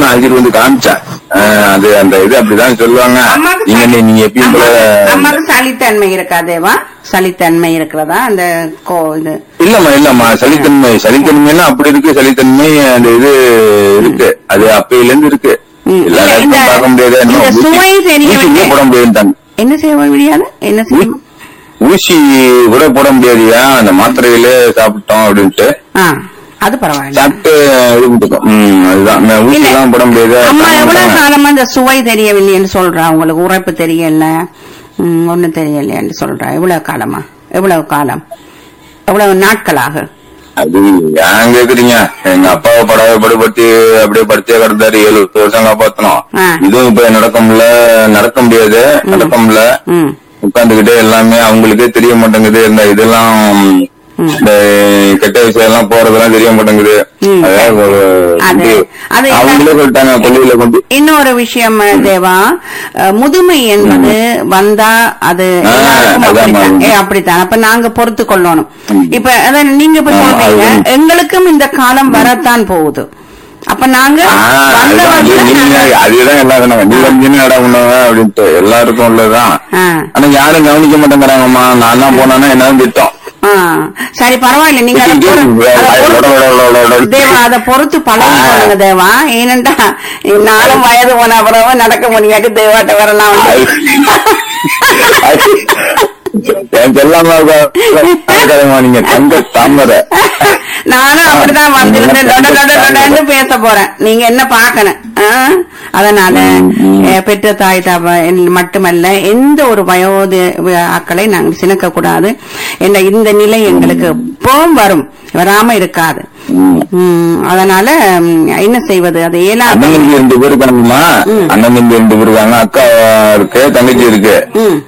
நான் அழைச்சிட்டு வந்து காமிச்சேன் ஆஹ் அது அந்த இது அப்படிதான் சொல்லுவாங்க அம்மாக்கு நீங்க சளி- நீங்க எப்பயும் போல அம்மாக்கு- அம்மாக்கு சளித்தன்மை இருக்கா தேவா சளித்தன்மை இருக்கிறதா அந்த கோ இது இல்லம்மா இல்லம்மா சளித்தன்மை சளித்தன்மைன்னா அப்படி இருக்கு சளித்தன்மை அந்த இது இருக்கு அது அப்பையில இருந்து இருக்கு ம். எல்லா இல்ல, இந்த- நேரத்தையும் பார்க்க முடியாது இந்த இன்னும் சுவை ஊசி- தெரியவில்லை. ஊசி கூட போட முடியாதுட்டாங்க என்ன செய்ய முடியாது என்ன செய்ய ஊசி கூட போட முடியாதுயா அந்த மாத்திரையிலே சாப்பிட்டோம் அப்படின்ட்டு ஆ அது பரவாயில்ல சாப்பிட்டு இது பண்ணிட்டோம். ம் அதுதான் நான் ஊசி இல்ல. எல்லாம் போட முடியாது அம்மா சாப்பிட எவ்வளவு மாட்டாங்க. காலமா இந்த சுவை தெரியவில்லைன்னு சொல்றா உங்களுக்கு உரைப்பு தெரியல ம், ஒண்ணும் தெரியலைன்னு சொல்றா எவ்வளவு காலமா எவ்வளவு காலம் எவ்வளவு நாட்களாக அது ஏன் கேக்குறீங்க எங்க அப்பாவை படாத படுபடுத்தி அப்படியே படுத்தியே கிடந்தாரு ஏழு எட்டு வருஷம் காப்பாத்தணும் ஆ. இதுவும் இப்ப நடக்க முடியல நடக்க முடியாது நடக்க முடியல ம் உட்கார்ந்துகிட்டே எல்லாமே அவங்களுக்கே தெரிய மாட்டேங்குது இந்த இதெல்லாம் இந்த கெட்ட விஷயம் எல்லாம் போறதெல்லாம் தெரிய மாட்டேங்குது ம். அதாவது ஒரு அது- இது அது அவங்களே சொல்லிட்டாங்க கொள்ளையில கொண்டு இன்னொரு விஷயம் தேவா அஹ், முதுமை என்பது வந்தா அது ஆ, எல்லாருக்கும் அதான் அப்படித்தான் மேம். ஏ, அப்படித்தான் அப்ப நாங்க பொறுத்து கொள்ளணும் இப்ப அதான் நீங்க இப்ப ஆ, சொல்றீங்க அது- எங்களுக்கும் இந்த காலம் வரத்தான் போகுது அப்ப நாங்க ஆ, அதுதான். வந்தவங்க நீங்க நாங்க- அதுதான் எல்லாம் சொன்னாங்க நீ வந்து நட உணவு அப்படின்ட்டு எல்லாருக்கும் உள்ளதுதான் ஆ. ஆனா யாரும் கவனிக்க மாட்டேங்கிறாங்கம்மா நான் தான் போனானா என்ன திட்டம் ஆ, சரி பரவாயில்ல நீங்க அதை பொறு- அதை பொறுத்து- தேவா அதை பொறுத்து பழகி கொள்ளுங்க தேவா ஏனென்றா நானும் வயது போன அப்புறம் நடக்க முடியாது தேவாட்ட வரலாம் என் செல்லாம இருக்காதும்மா, நீங்க தங்க தாமரை நானும் அப்படிதான் வந்திருந்தேன் லொட லொட லொடன்னு பேச போறேன் நீங்க என்ன பாக்கணும் ஆ? அதனால அஹ், பெற்ற தாய் தாப மட்டுமல்ல எந்த ஒரு வயோதி ஆக்களை நாங்கள் சினக்க கூடாது என்ற இந்த நிலை எங்களுக்கு எப்பவும் வரும் வராம இருக்காது ம், அதனால ம், என்ன செய்வது அது இயலாது அண்ணன் தம்பி ரெண்டு பேர் இருக்காங்கம்மா அண்ணன் தம்பி ரெண்டு பேர் இருக்காங்க அக்கா இருக்கு தங்கச்சி இருக்கு ம்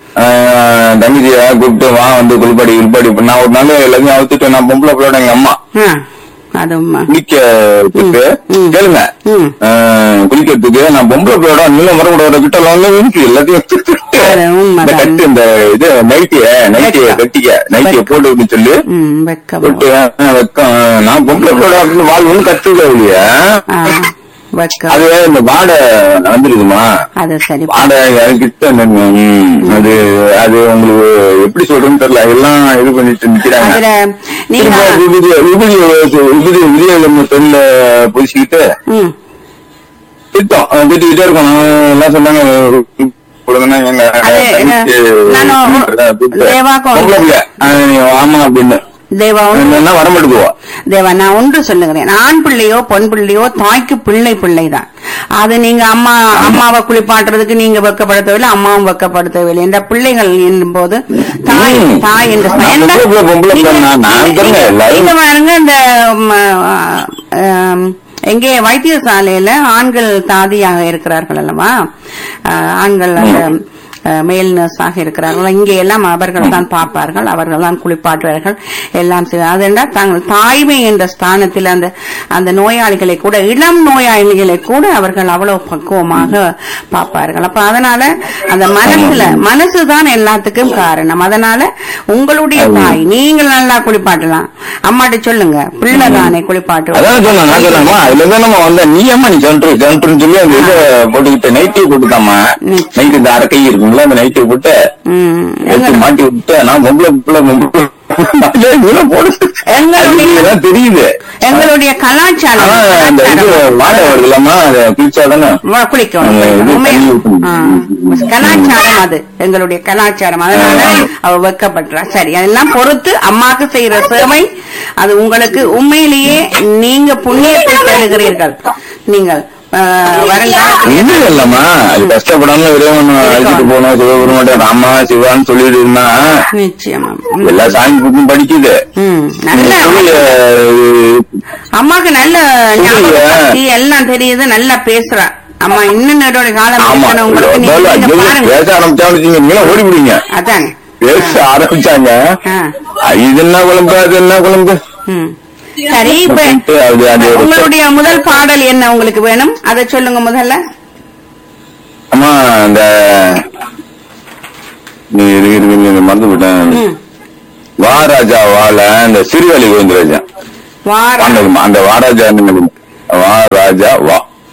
ஆஹ், தங்கச்சிய கூப்பிட்டு வா வந்து குளிப்பாடி குளிப்பாடி இப்ப நான் ஒரு நாள் எல்லாத்தையும் அவுத்துட்டு நான் பொம்பளை பிள்ளோட எங்க அம்மா ஆ, அது உண்மை. குளிக்க விட்டுட்டு ம். கேளுங்க ம். ஆஹ், குளிக்கிறதுக்கு நான் பொம்பளை பிள்ளையோட நீளம் வரக்கூடாத கிட்ட எல்லாம் இருக்கு எல்லாத்தையும் எடுத்துட்டு அது உண்மைதான். இந்த கட்டு இந்த இது நைட்டிய நைட்டிய வெட்கம். கட்டிக்க நைட்டிய போட்டு அப்படின்னு சொல்லி ம் வெக்கம் விட்டு ஆஹ், வெக்கம் நான் பொம்பளை பிள்ளையோட அப்படின்னு வாழ் ஒண்ணு கத்துக்க இல்லையா ஆ, வெக்கம் அது இந்த வாடை வந்துருக்குமா அது சரி வாடை கிட்ட அது அது உங்களுக்கு எப்படி சொல்றேன்னு தெரியல எல்லாம் இது பண்ணிட்டு நிக்கிறாங்க அதுல நீங்க திரும்ப விபூதி விபூதி விபூதி விபூதி தொழில புடிச்சுக்கிட்டு ம் திட்டம் அஹ் திட்டிக்கிட்டே இருக்கணும் எல்லாம் சொன்னாங்க கொடுங்கன்னா எங்க அது என்ன, நானும் தேவா கொண்டு- பொம்பளை பிள்ளை. அஹ் நீ ஆமா அப்படின்னு தேவா ஒன்று என்ன வர மாட்டேங்குவா தேவா நான் ஒன்று சொல்லுகிறேன் ஆண் பிள்ளையோ பொன் பிள்ளையோ தாய்க்கு பிள்ளை பிள்ளைதான் அது நீங்க அம்மா அம்மாவை குளிப்பாட்டுறதுக்கு நீங்க வெக்கப்பட தேவையில்லை அம்மாவும் வெக்கப்பட தேவையில்லை இந்த பிள்ளைகள் என்னும் போது தாய் ம். தாய் என்று நான் எந்த- பொம்பளை பிள்ளை, பொம்பளை பிள்ளை, நீங்க- நான் நான் நீங்க- சொல்றேன், எல்லாரும். நீங்க பாருங்க இந்த ம், ஆம், எங்கே வைத்தியசாலையில ஆண்கள் தாதியாக இருக்கிறார்கள் அல்லவா ஆஹ், ஆண்கள் அந்த அஹ், மேல் நர்ஸாக இருக்கிறார்கள் இங்கே எல்லாம் அவர்கள் தான் பார்ப்பார்கள் அவர்கள் தான் குளிப்பாட்டுவார்கள் எல்லாம் செய்வார்கள் அதென்றால் தாங்கள் தாய்மை என்ற ஸ்தானத்தில் அந்த அந்த நோயாளிகளை கூட இளம் நோயாளிகளை கூட அவர்கள் அவ்வளவு பக்குவமாக பார்ப்பார்கள் அப்ப அதனால அந்த மனசுல மனசுதான் எல்லாத்துக்கும் காரணம் அதனால உங்களுடைய தாய் நீங்கள் நல்லா குளிப்பாட்டலாம் அம்மாட்ட சொல்லுங்க பிள்ளை தானே குளிப்பாட்டு அதான் சொன்னேன் நான் சொன்னேம்மா அதுல தான் நம்ம வந்த நீ அம்மா நீ சென்ட்ரு சென்ட்ருன்னு சொல்லி அந்த இதை போட்டுக்கிட்டு நைட்டி போட்டுக்காமா ம். நைட்டு இந்த அரை கை இருக்குங்களா அந்த நைட்டி போட்டு ம். எடுத்து மாட்டி விட்டு நான் பொம்பளை பிள்ளை பொம்பளை இதெல்லாம் போடு எங்களுடைய- அது இதெல்லாம் தெரியுது எங்களுடைய கலாச்சாரம் ஆனா அந்த இது கலாச்சாரம். வாடை வருது இல்லாம அதை குளிச்சா தானே வ- குளிக்கணும் அந்த இது உண்மையா? தண்ணி ஊத்தணும். ஆ. கலாச்சாரம் அது எங்களுடைய கலாச்சாரம் அதனால அவ வெக்கப்படுறா சரி அதெல்லாம் பொறுத்து அம்மாக்கு செய்யற சேவை அது உங்களுக்கு உண்மையிலேயே நீங்க புண்ணியத்தை பெறுகிறீர்கள் நீங்கள் ஆ, வருங்காலத்தில் இது இல்லம்மா அது கஷ்டப்படாம இறைவன் அழைச்சிட்டு போனோம் சிவபெருமாட்ட ராமா சிவான்னு சொல்லிட்டு இருந்தா நிச்சயமா ம். எல்லா சாமி புக்கும் படிக்குது ம். நல்ல சொல்லி, அஹ், அம்மாக்கு நல்ல ஞாபக சக்தி எல்லாம் தெரியுது நல்லா பேசுறா அம்மா இன்னும் நடுவோட காலம் ஆமா இருக்கணும் உங்களுக்கு நீங்க முதல்ல நீங்க ஐயோ, பாருங்க பேச ஆரம்பிச்சாங்க நீங்க ஓடி விடுங்க அதானே பேச ஆரம்பிச்சாங்க ஆ. அஹ், இது என்ன குழம்பு அது என்ன குழம்பு ம். சரி இப்ப அப்படின்ட்டு அது அது ஒரு- உங்களுடைய முதல் பாடல் என்ன உங்களுக்கு வேணும் அதை சொல்லுங்க முதல்ல அம்மா இந்த நீ இரு, இரு, இரு, இரு, மறந்து விட்டேன் ம். வா ராஜா வாழ இந்த சிறுவலி கோவிந்தராஜா வார பாண்டவமா அந்த வாராஜா வா ராஜா வா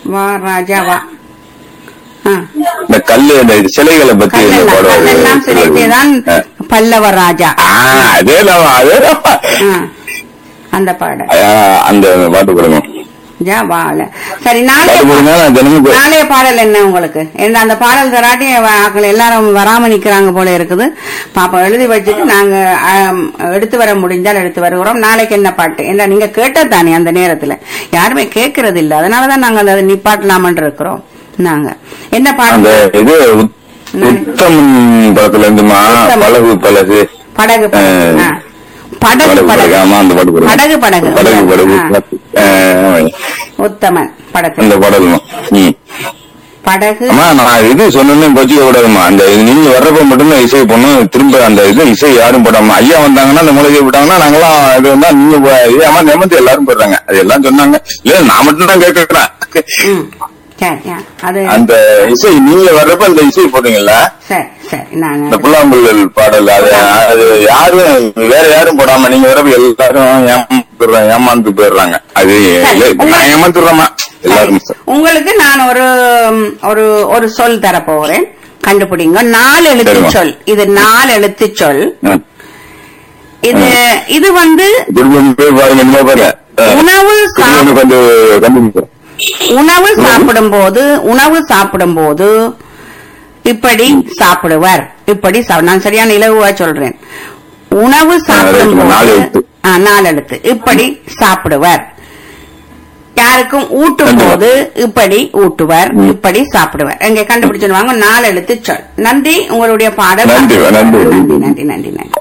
வா ராஜா வா ஆ. இந்த கல்லு இந்த சிலைகளை பத்தி இந்த கல்லெல்லாம் படம் கல்லெல்லாம் சிலைத்தேதான் ஆ. பல்லவ ராஜா ஆ, அதேதான் அதேதான் ஆ. அந்த பாடல் ஆ, அந்த பாட்டு கொடுங்க ஜா வாழ சரி பாட்டு நாளைய கொடுங்க நான் தினமும் போ- நாளைய பாடல் என்ன உங்களுக்கு என்ன அந்த பாடல் தராட்டி ஆக்கள் எல்லாரும் வராம நிக்கிறாங்க போல இருக்குது பாப்பா எழுதி வச்சுட்டு நாங்க ஆம், எடுத்து வர முடிஞ்சால் எடுத்து வருகிறோம் நாளைக்கு என்ன பாட்டு என்ன நீங்க கேட்டதானே அந்த நேரத்துல யாருமே கேட்கறது இல்ல அதனாலதான் நாங்க அதை நிப்பாட்டலாமன் இருக்கிறோம் நாங்க என்ன அந்த பாட்டு இது உத்- உத்தம் படத்துல இருந்துமா உத்தமன். பழகு பழகு படகு படகு ஆ. ஆ. படகு படகு படகு படகு ஆமா அந்த பாட்டு கொடுங்க படகு படகு படகு படகு ஆ. ஆ, உத்தமன் படகு அந்த பாடல் ம் படகு அம்மா நான் இது சொன்னேன்னு பச்சிக்க கூடாதுமா அந்த நீங்க வர்றப்ப மட்டும்தான் இசை பண்ணும் திரும்ப அந்த இது இசை யாரும் போடாம ஐயா வந்தாங்கன்னா அந்த மூலிகை விட்டாங்கன்னா நாங்களாம் இது வந்தா நீங்க போ- இது அம்மா நிமிர்ந்து எல்லாரும் போடுறாங்க அது எல்லாம் சொன்னாங்க இல்ல நான் மட்டும் தான் கேட்கிறேன் ம். சரி ஆ. அது அந்த இசை நீங்க வர்றப்ப அந்த இசை போடுறீங்கல்ல சரி சரி நாங்க இந்த புல்லாங்குழல் பாடல் அது அது யாரும் வேற யாரும் போடாம நீங்க வரப்ப எல்லாரும் ஏமாந்துடுறாங்க ஏமாந்து போயிடுறாங்க அது இல்ல, நான் ஏமாந்துடுறேமா எல்லாரும் உங்களுக்கு நான் ஒரு ம், ஒரு ஒரு சொல் தர போறேன் கண்டுபிடிங்க நாலு எழுத்து சரிம்மா. சொல் இது நாலு எழுத்து சொல் ம். இது இது வந்து திரும்ப போய் பாருங்க இனிமே பாருங்க ஆ. உணவு சா- திரும்ப கொஞ்சம் கண்டுபிடிக்கிறேன் உணவு சாப்பிடும் போது உணவு சாப்பிடும் போது இப்படி சாப்பிடுவர் இப்படி சா- நான் சரியான இலகுவா சொல்றேன் உணவு சாப்பிடும் ரைட்டுமா, நாலு போது எழுத்து. ஆ, நாலு எழுத்து இப்படி சாப்பிடுவர் யாருக்கும் ஊட்டும் போது இப்படி ஊட்டுவர் ம். இப்படி சாப்பிடுவர் எங்க கண்டுபிடிச்சிருவாங்க நாலு எழுத்து சொல் நன்றி உங்களுடைய பாடல் நன்றி, நன்றி. நன்றி நன்றி நன்றி நன்றி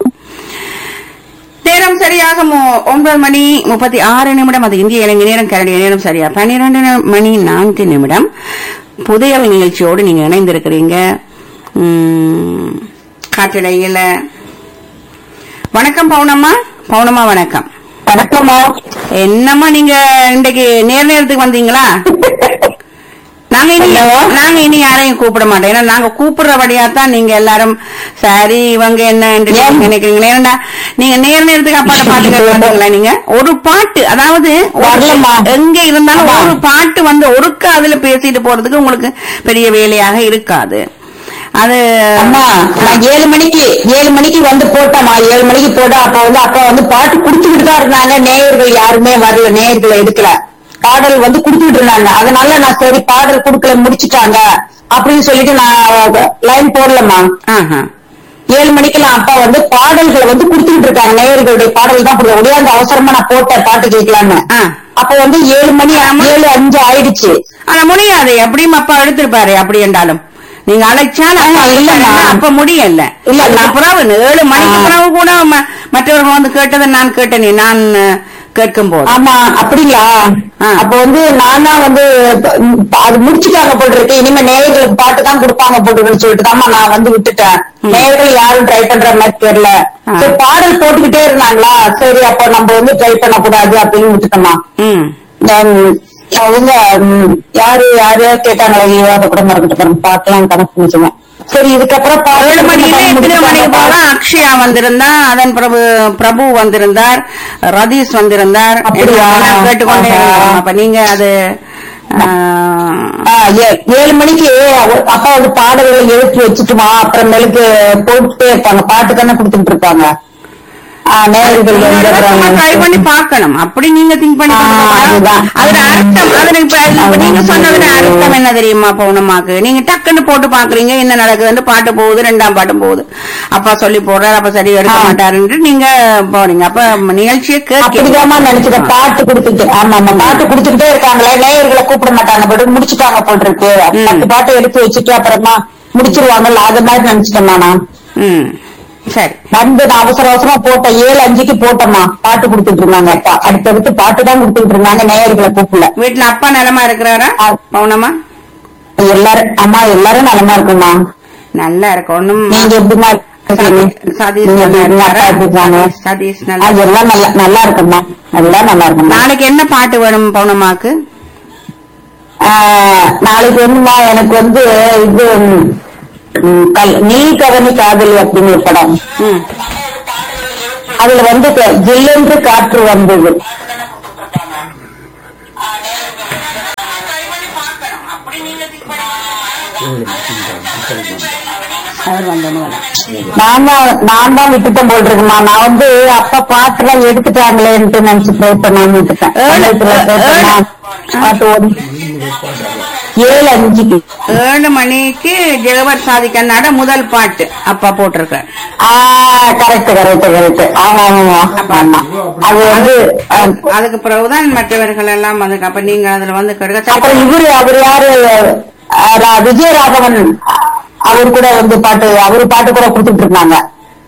நேரம் சரியாக மு- ஒன்பது மணி முப்பத்தி ஆறு நிமிடம் அது இந்திய இலங்கை நேரம் கரடிய நேரம் சரியா பன்னிரண்டு நி- மணி நான்கு நிமிடம் புதையல் நிகழ்ச்சியோடு நீங்க இணைந்திருக்கிறீங்க உம், காற்றிடையில வணக்கம் பவுனம்மா பவுனம்மா வணக்கம் வணக்கம்மா என்னம்மா நீங்க இன்றைக்கு நேர் நேரத்துக்கு வந்தீங்களா நாங்க இனி ஹலோ. நாங்க இனி யாரையும் கூப்பிட மாட்டோம் ஏன்னா நாங்க கூப்பிடுறபடியா தான் நீங்க எல்லாரும் சரி இவங்க என்ன என்று ஏன்? நீங்க நினைக்கிறீங்க ஏன்னா நீங்க நேர் நேரத்துக்கு அப்பாட்ட பாட்டு கேட்க மாட்டீங்களா நீங்க ஒரு பாட்டு அதாவது ஒரு- வரலம்மா. எங்க இருந்தாலும் ஆமா. ஒரு பாட்டு வந்து ஒருக்க அதுல பேசிட்டு போறதுக்கு உங்களுக்கு பெரிய வேலையாக இருக்காது அது அம்மா நான் ஏழு மணிக்கு ஏழு மணிக்கு வந்து போட்டேம்மா ஏழு மணிக்கு போட்டா அப்ப வந்து அப்பா வந்து பாட்டு குடுத்துக்கிட்டு தான் இருந்தாங்க நேயர்கள் யாருமே வரல நேயர்களை எடுக்கல பாடல் வந்து குடுத்துக்கிட்டு இருந்தாங்க அதனால நான் சரி பாடல் குடுக்கல முடிச்சிட்டாங்க அப்படின்னு சொல்லிட்டு நான் லைன் போடலம்மா ஆஹா. ஏழு மணிக்கெல்லாம் அப்பா வந்து பாடல்களை வந்து குடுத்துக்கிட்டு இருக்காங்க நேயர்களுடைய பாடல் தான் போடுவேன் ஒடியாந்து அவசரமா நான் போட்டேன் பாட்டு கேட்கலான்னு ஆ. அப்ப வந்து ஏழு மணி ஏழு அஞ்சு ஆயிடுச்சு ஆனா முடியாது எப்படியும் அப்பா எடுத்திருப்பாரு அப்படி என்றாலும் நீங்க அழைச்சால் அப்பா ஆ, இல்லம்மா. இல்லைன்னா அப்ப முடியல இல்ல, அதுக்கு நான்- பிறகு ஏழு மணிக்கு ஆ. பிறகு கூட ம- மற்றவர்கள் வந்து கேட்டதை நான் கேட்டேனே நான் அஹ், கேட்கும் போது ஆமா அப்படிங்களா ஆ. அப்ப வந்து நானா வந்து ம், அது முடிச்சுட்டாங்க போட்டிருக்கு இனிமே நேயர்களுக்கு பாட்டு தான் கொடுப்பாங்க போட்டுருக்குன்னு சொல்லிட்டு தான் நான் வந்து விட்டுட்டேன் நேயர்கள் யாரும் ட்ரை பண்ற மாதிரி தெரியல ஆ. சரி பாடல் போட்டுக்கிட்டே இருந்தாங்களா சரி அப்ப நம்ம வந்து ட்ரை பண்ணக்கூடாது அப்படின்னு விட்டுட்டோமா ம் ம், அவங்க ம், யாரு யாரு கேட்டாங்க ஐயோ, அதை கூட மறந்துட்டு பாருங்க பாட்டெல்லாம் கணக்கு பண்ணிச்சுங்க சரி இதுக்கப்புறம் பாடல் ஏழு மணியில எத்தனை மணிக்கு போல முடிச்சுட்டாங்க. அக்ஷயா வந்திருந்தா அதன் பிரபு பிரபு வந்திருந்தார் ரதீஷ் வந்திருந்தார் அப்படியா? நான் கேட்டுக்கொண்டே ஆஹா. இருந்தேன். அப்ப நீங்க அது ஆஹ், ஆ, ஏ- ஏழு மணிக்கு அவ- அப்பா வந்து பாடல்களை எழுப்பி வச்சுட்டுமா அப்புறமேலுக்கு போட்டுட்டே இருப்பாங்க பாட்டு தானே கொடுத்துட்டு இருப்பாங்க ஆ, நேயர்கள் வந்து அப்புறம் ட்ரை பண்ணி பார்க்கணும் அப்படி நீங்க திங்க் பண்ணி ஆ, பார்க்கணும். அதுதான். அதுல அர்த்தம் அதுல இப்ப இப்ப நீங்க சொன்னதுல அர்த்தம் என்ன தெரியுமா பௌனமாக்கு நீங்க டக்குன்னு போட்டு பாக்குறீங்க என்ன நடக்குதுன்னு பாட்டு போகுது ரெண்டாம் பாட்டும் போகுது அப்பா சொல்லி போடுறாரு அப்ப சரி எடுக்க ஆ. மாட்டாருன்னு நீங்க போறீங்க அப்ப நிகழ்ச்சியை கேட்க அப்படிதாம்மா நினைச்சேன் பாட்டு கொடுத்துட்டு ஆமா ஆமா பாட்டு கொடுத்துக்கிட்டே இருக்காங்களே நேயர்களை கூப்பிட மாட்டாங்க பட் முடிச்சுட்டாங்க போட்டிருக்கு பத்து பாட்டு எடுத்து வச்சுட்டு அப்புறமா முடிச்சிருவாங்கல்ல அது மாதிரி நினைச்சிட்டேம்மா நான் ம் சரி வந்து நான் அவசர அவசரமா போட்டேன் ஏழு அஞ்சுக்கு போட்டேம்மா பாட்டு கொடுத்துட்டு இருந்தாங்க அப்பா அடுத்தடுத்து பாட்டு தான் கொடுத்துட்டு இருந்தாங்க நேயர்களை கூப்பிடல வீட்டுல அப்பா நலமா இருக்கிறாரா ஆ. பௌனமா எல்லாரும் அம்மா எல்லாரும் நலமா இருக்குமா நல்லா இருக்கு ஒண்ணும் நீங்க எப்படிமா இருக்கீங்க? சதீஷ் நீங்க நல்லா எப்படி இருக்காரா? அப்பா எப்படி இருக்காங்க? சதீஷ் ஆ, நல்லா எல்லாம் நல்லா நல்லா இருக்குமா எல்லாம் நல்லா இருக்குமா நாளைக்கு என்ன பாட்டு வேணும் பௌனமாக்கு ஆ, நாளைக்கு வந்துமா எனக்கு வந்து இது ம், கல்- நீ கவனி காதலி அப்படிங்கிற படம் ம் அதுல வந்து க- ஜில்லென்று காற்று வந்தது அவர் வந்தோன்னு நான் தான் நான் தான் விட்டுட்டேன் போல் இருக்குமா நான் வந்து அப்ப பாட்டு எல்லாம் எடுத்துட்டாங்களேன்ட்டு நினைச்சு ட்ரை பண்ணாம விட்டுட்டேன் ஏழு- சமயத்துல கேட்டேன்னா, பாட்டு ஓடி ஏழு அஞ்சுக்கு ஏழு மணிக்கு ஜெகவர் சாதிக்கன்னாட முதல் பாட்டு அப்பா போட்டிருக்க ஆ கரெக்ட் கரெக்ட் கரெக்ட் ஆமா ஆமா ஆமா அது வந்து அஹ், அதுக்கு பிறகுதான் மற்றவர்கள் எல்லாம் அதுக்கு அப்ப நீங்க அதுல வந்து கெடுக்க அப்புறம் இவரு அவர் யாரு அஹ், ரா- விஜயராகவன் அவர் கூட வந்து பாட்டு அவரு பாட்டு கூட கொடுத்துட்டு இருந்தாங்க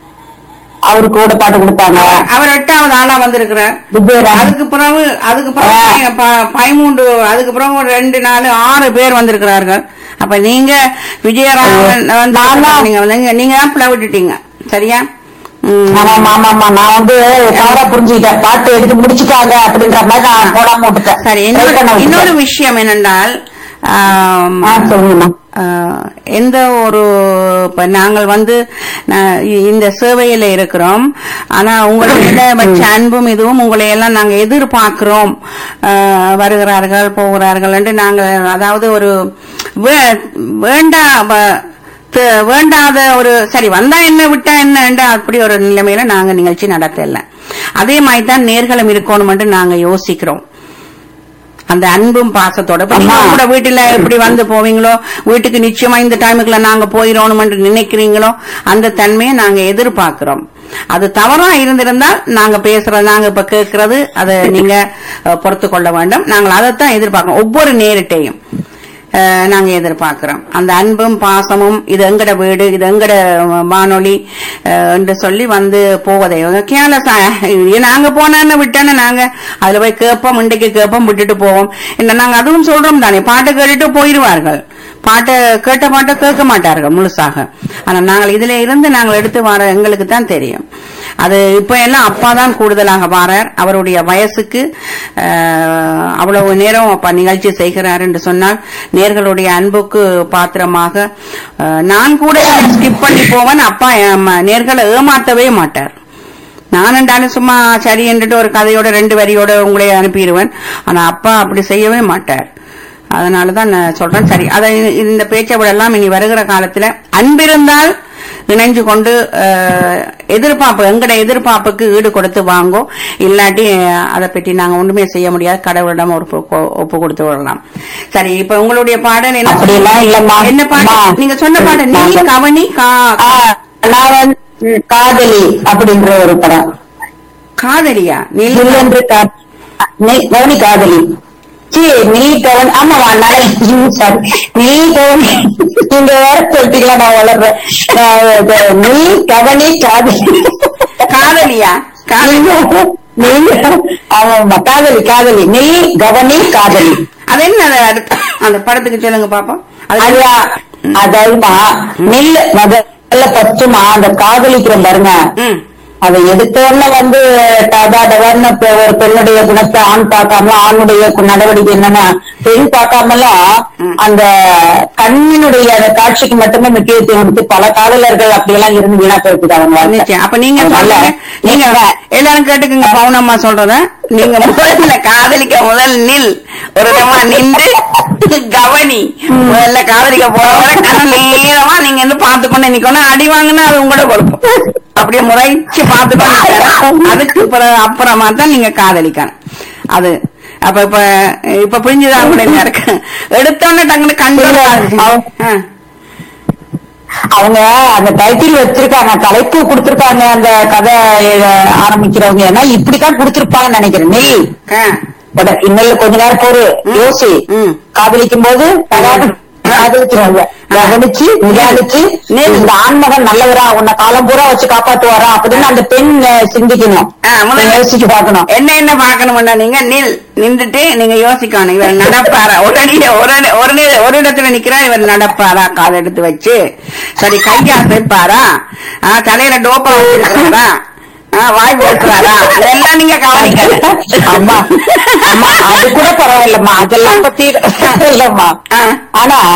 அவரு கூட பாட்டு கொடுத்தாங்க அவர் எட்டாவது ஆளா வந்திருக்கிறார் விஜயராகவன் அதுக்கு பிறகு அதுக்கு பிறகு ப- பதிமூன்று அதுக்கு பிறகு ஒரு ரெண்டு நாலு ஆறு பேர் வந்திருக்கிறார்கள் அப்ப நீங்க விஜயராமன் வந்து நான்தான். நீங்க வந்து நீங்க தான் பிள்ளை விட்டுட்டீங்க சரியா ம். ஆமா ஆமா ஆமா நான் வந்து தவறா புரிஞ்சுக்கிட்டேன் பாட்டு எடுத்து முடிச்சுட்டாங்க அப்படின்ற மாதிரி நான் போடாம விட்டுட்டேன் சரி Try இன்னொரு பண்ண விட்டுட்டேன். இன்னொரு விஷயம் என்னென்றால் ஆம், ஆ சொல்லுங்கம்மா ஆஹ் எந்த ஒரு இப்ப நாங்கள் வந்து நா- இ- இந்த சேவையில இருக்கிறோம் ஆனா உங்களிட வச்ச அன்பும் இதுவும் உங்களை எல்லாம் நாங்க எதிர்பார்க்கிறோம் ஆஹ் வருகிறார்கள் போகிறார்கள் என்று நாங்கள் அதாவது ஒரு வே- வேண்டா வ- த- வேண்டாத ஒரு சரி வந்தா என்ன விட்டா என்ன என்று அப்படி ஒரு நிலைமையில நாங்க நிகழ்ச்சி நடத்தல அதே மாதிரி தான் நேர்களும் இருக்கணும் என்று நாங்க யோசிக்கிறோம் அந்த அன்பும் பாசத்தோட இப்ப நீங்க அம்மா. கூட வீட்டுல எப்படி வந்து போவீங்களோ வீட்டுக்கு நிச்சயமா இந்த டைமுக்குள்ள நாங்க போயிடணும் என்று நினைக்கிறீங்களோ அந்த தன்மையை நாங்க எதிர்பார்க்கிறோம் அது தவறா இருந்திருந்தால் நாங்க பேசுறது நாங்க இப்ப கேட்கறது அதை நீங்க பொறுத்து கொள்ள வேண்டும் நாங்கள் அதைத்தான் எதிர்பார்க்கிறோம் ஒவ்வொரு நேரிட்டையும் அஹ், நாங்க எதிர்பார்க்கிறோம் அந்த அன்பும் பாசமும் இது எங்கட வீடு இது எங்கட வானொலி அஹ், என்று சொல்லி வந்து போவதை கேலசா நாங்க போனேன்னு விட்டேன்னு நாங்க அதுல போய் கேட்போம் இன்றைக்கு கேட்போம் விட்டுட்டு போவோம் என்ன நாங்க அதுவும் சொல்றோம் தானே பாட்டு கேட்டுட்டு போயிருவார்கள் பாட்டை கேட்ட பாட்டை கேட்க மாட்டார்கள் முழுசாக ஆனா நாங்கள் இதுல இருந்து நாங்கள் எடுத்து வர எங்களுக்கு தான் தெரியும் அது இப்ப எல்லாம் அப்பா தான் கூடுதலாக வாரார் அவருடைய வயசுக்கு அஹ், அவ்வளவு நேரம் அப்பா நிகழ்ச்சி செய்கிறார் என்று சொன்னால் நேர்களுடைய அன்புக்கு பாத்திரமாக அஹ், நான் கூட ஸ்கிப் பண்ணி போவேன் அப்பா ஏமா- நேர்களை ஏமாத்தவே மாட்டார் நான் என்றாலும் சும்மா சரி என்றுட்டு ஒரு கதையோட ரெண்டு வரியோட உங்களை அனுப்பிடுவேன் ஆனா அப்பா அப்படி செய்யவே மாட்டார் அதனாலதான் நான் சொல்றேன் சரி அதை இந்த பேச்சை விடலாம் இனி வருகிற காலத்துல அன்பிருந்தால் இணைஞ்சு கொண்டு அஹ், எதிர்பார்ப்பு எங்கட எதிர்பார்ப்புக்கு ஈடு கொடுத்து வாங்கோ இல்லாட்டி அஹ், அதை பற்றி நாங்க ஒண்ணுமே செய்ய முடியாது கடவுளிடம் ஒரு ஒப்பு- ஒப்பு கொடுத்து விடலாம் சரி இப்ப உங்களுடைய பாடல் என்ன அப்படியெல்லாம் இல்லம்மா. என்ன பாடல் அம்மா. நீங்க சொன்ன பாடல் நீ நாங்க- கவனி கா ஆ, நான் வந்து ம், காதலி அப்படின்ற ஒரு படம் காதலியா நீ இல்லென்று கா- நீ- கவனி காதலி சீ, நீ கவனி ஆமாவா நான் சாரி நீ கவனி நீங்க வேற சொல்லிட்டீங்களா நான் வளர்றேன் நான் இது, நீ கவனி காதலி காதலியா காதலி நீங்க நீங்க ஆமாம்மா காதலி காதலி நீ கவனி காதலி அது என்ன அது அடுத்த அந்த படத்துக்கு சொல்லுங்க பாப்போம் அது அதுவா அதாவதுமா நெல் முதல்ல பச்சுமா அந்த காதலிக்கிறோம் பாருங்க ம் அதை எடுத்தோடனே வந்து டபாடவர்னு இப்ப ஒரு பெண்ணுடைய குணத்தை ஆண் பார்க்காம ஆணுடைய கு- நடவடிக்கை என்னன்னா பெண் பார்க்காமலாம் அந்த கண்ணினுடைய அந்த காட்சிக்கு மட்டுமே முக்கியத்துவம் கொடுத்து பல காதலர்கள் அப்படியெல்லாம் இருந்து வீணா போயிருக்கு அவங்க வாழ்க்கை. நிச்சயம் அப்ப நீங்க அதனால சொல்லுங்க நீங்க எல்லாரும் கேட்டுக்குங்க பவுனம்மா சொல்றத நீங்க முதல்ல காதலிக்க முதல் நில் ஒரு இடமா நின்று கவனி முதல்ல காதலிக்க போறவரை கண்ண நேரமா நீங்க இருந்து பார்த்து கொண்டு நிக்கணும் அடி வாங்கினா அது உங்களோட கொடுக்கும் அப்படியே முறைச்சு பார்த்து கொண்டு நிக்கணும். அதுக்கு பிறகு அப்புறமா தான் நீங்க காதலிக்கணும் அது அப்ப இப்ப இப்ப புரிஞ்சுதான் கூட இருக்கு எடுத்தோடனே டக்குனு கண்டு ஆ. அவங்க அந்த டைட்டில் வச்சிருக்காங்க தலைப்பு கொடுத்திருக்காங்க அந்த கதை அஹ், ஆரம்பிக்கிறவங்க ஏன்னா இப்படித்தான் கொடுத்திருப்பாங்கன்னு நினைக்கிறேன் நெல் ஆ. உட- இன்னும் கொஞ்ச நேரம் பொறு யோசி ம். காதலிக்கும் போது காதலிக்கிறவங்க கவனிச்சு நிதானிச்சு நெல். இந்த ஆண்மகன் நல்லவரா உன்னை காலம் பூரா வச்சு காப்பாத்துவாரா அப்படின்னு அந்த பெண் அஹ், சிந்திக்கணும் ஆ, முதல்ல யோசிச்சு பார்க்கணும் என்ன என்ன பார்க்கணும்னா நீங்க நில் நின்றுட்டு நீங்க யோசிக்கணும் இவர் நடப்பாரா ஒரு அடியில ஒரு அடி- ஒரு நி- ஒரு இடத்துல நிக்கிறா இவர் நடப்பாரா கால் எடுத்து வச்சு சரி கையா சேர்ப்பாரா ஆ, தலையில டோப்பா வச்சிருக்காரா ஆ, வாய் பேசுறாரா அதெல்லாம் நீங்க கவனிக்கணும் அம்மா அம்மா அது கூட பரவாயில்லம்மா அதெல்லாம் பத்தி இல்லம்மா ஆ. ஆனா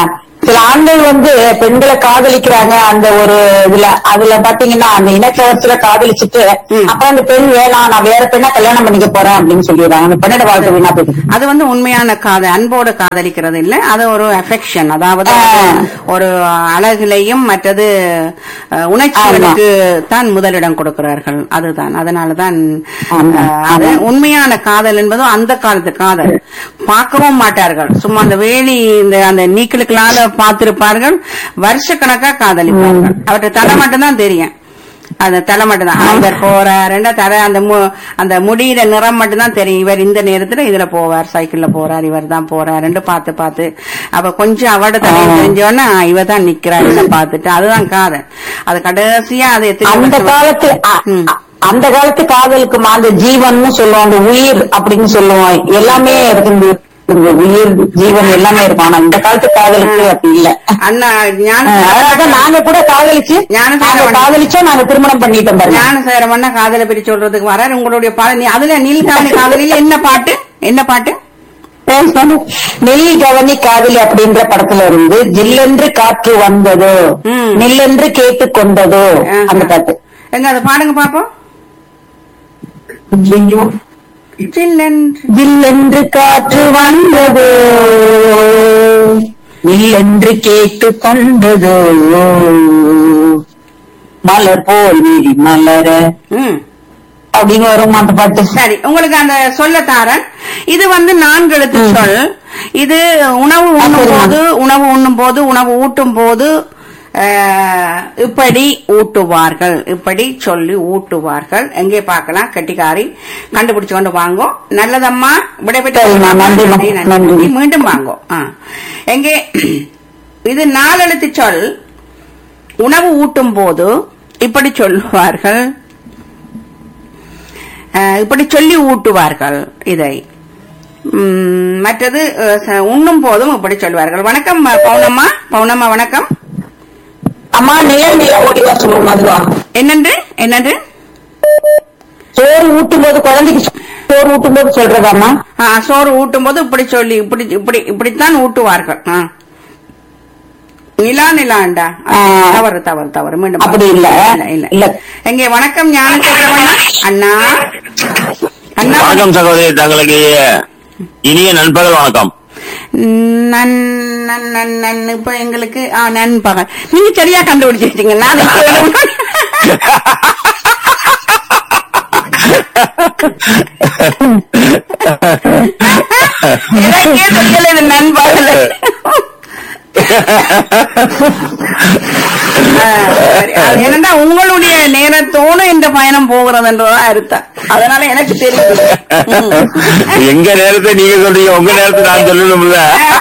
சில ஆண்கள் வந்து பெண்களை காதலிக்கிறாங்க அந்த ஒரு இதுல அதுல பாத்தீங்கன்னா அந்த இனக்கவரத்துல காதலிச்சுட்டு ம். அப்புறம் அந்த பெண் வேணாம் நான் வேற பெண்ணா கல்யாணம் பண்ணிக்க போறேன் அப்படின்னு சொல்லிடுறாங்க அந்த பெண்ணோட வாழ்க்கை வீணா போயிடுது அது வந்து உண்மையான காதல் அன்போடு காதலிக்கிறது இல்ல அது ஒரு அஃபெக்ஷன் அதாவது ஆ. ஒரு அழகிலையும் மற்றது அஹ், உணர்ச்சிகளுக்கு தான் முதலிடம் கொடுக்கிறார்கள் அதுதான் அதனாலதான் ஆமா. அஹ், அது உண்மையான காதல் என்பதும் அந்த காலத்து காதல் பார்க்கவும் மாட்டார்கள் சும்மா அந்த வேலி இந்த அந்த நீக்களுக்களால பார்த்திருப்பார்கள் வருஷக்கணக்கா காதலிப்பார்கள் அவற்றை தலை மட்டும்தான் தெரியும் அந்த தலை மட்டும்தான் இவர் போறாருன்னா தலை அந்த மு- அந்த முடியிற நிறம் மட்டும்தான் தெரியும் இவர் இந்த நேரத்துல இதுல போவார் சைக்கிள்ல போறார் இவர் தான் போறாருன்னு பார்த்து பார்த்து அப்ப கொஞ்சம் அவட தலை தெரிஞ்சோன்னா இவ தான் நிக்கிறார் இதை பார்த்துட்டு அதுதான் காதல் அது கடைசியா அது எத்தனை அந்த வருஷம் காலத்து அ- ம். அ- அந்த காலத்து காதலுக்கு அந்த ஜீவன்னு சொல்லுவோம் அந்த உயிர் அப்படின்னு சொல்லுவோம் எல்லாமே இருக்கு இந்த இந்த உயிர் ஜீவன் எல்லாமே இருக்கும் ஆனா இந்த காலத்து காதலுக்கு அப்படி இல்ல அண்ணா ஞான அஹ் அதாவது நாங்க கூட காதலிச்சு ஞான நாங்க காதலிச்சோம் நாங்க திருமணம் பண்ணிட்டோம் பாருங்க ஞானசேரமன்னா காதலை பற்றி சொல்றதுக்கு வரார் உங்களுடைய பாடல் நீ அதுல நீல்காமி காதலில என்ன பாட்டு என்ன பாட்டு நெல் கவனி காதலி அப்படின்ற படத்துல இருந்து ஜில்லென்று காற்று வந்ததோ ம். நெல்லென்று கேட்டு கொண்டதோ ஆஹா. அந்த பாட்டு எங்க அதை பாடுங்க பாப்போம் சில்லென்று ஜில்லென்று காற்று வந்ததோ நில்லென்று கேட்டு கொண்டதோ மலர் போல் விரி மலர ம் அப்படின்னு வரும் அந்த பாட்டு சரி உங்களுக்கு அந்த சொல்ல தாரன் இது வந்து நான்கு எழுத்து சொல் இது உணவு உண்ணும் போது உணவு உண்ணும் போது உணவு ஊட்டும் போது அஹ், இப்படி ஊட்டுவார்கள் இப்படி சொல்லி ஊட்டுவார்கள் எங்கே பார்க்கலாம் கெட்டிக்காரி கண்டுபிடிச்சு கொண்டு வாங்கோ நல்லதம்மா விடைபெற்று சரிம்மா, நன்றிம்மா, நன்றி, நன்றி. நன்றி. மீண்டும் வாங்கோ ஆ. எங்கே இது நாலெழுத்து சொல் உணவு ஊட்டும் போது இப்படி சொல்லுவார்கள் அஹ், இப்படி சொல்லி ஊட்டுவார்கள் இதை உம், மற்றது அஹ், ச- உண்ணும் போதும் இப்படி சொல்வார்கள் வணக்கம் அஹ், பவுனம்மா பவுனம்மா வணக்கம் அம்மா நிழல் நில ஓடிவா சொல்லுவோம் அதுவா என்னன்று என்னன்று சோறு ஊட்டும் போது குழந்தைக்கு சோறு ஊட்டும் போது சொல்றதாம்மா ஆ, சோறு ஊட்டும் போது இப்படி சொல்லி இப்படி இப்படி இப்படித்தான் ஊட்டுவார்கள் ஆ. நிலா நிலாண்டா ஆ. தவறு தவறு தவறு மீண்டும் அப்படி இல்ல. இல்ல இல்ல இல்ல. எங்கே வணக்கம் ஞான சக்கரவண்ணா அண்ணா அண்ணா வணக்கம் சகோதரி தங்களுக்கு இனிய நண்பர்கள் வணக்கம் நன் நன் நன் நன் இப்ப எங்களுக்கு ஆ நண்பகல் நீங்க சரியா கண்டுபிடிச்சிருக்கீங்க நான் அதை சொல்லணும். எனக்கே தெரியல இது நண்பகல் ஆ, சரி. அது என்னன்னா உங்களுடைய நேரத்தோடு இந்த பயணம் போகிறதுன்றதான் அர்த்தம் அதனால எனக்கு தெரியுது ம். எங்க நேரத்தை நீங்க சொல்றீங்க உங்க நேரத்தை நான் சொல்லணும்ல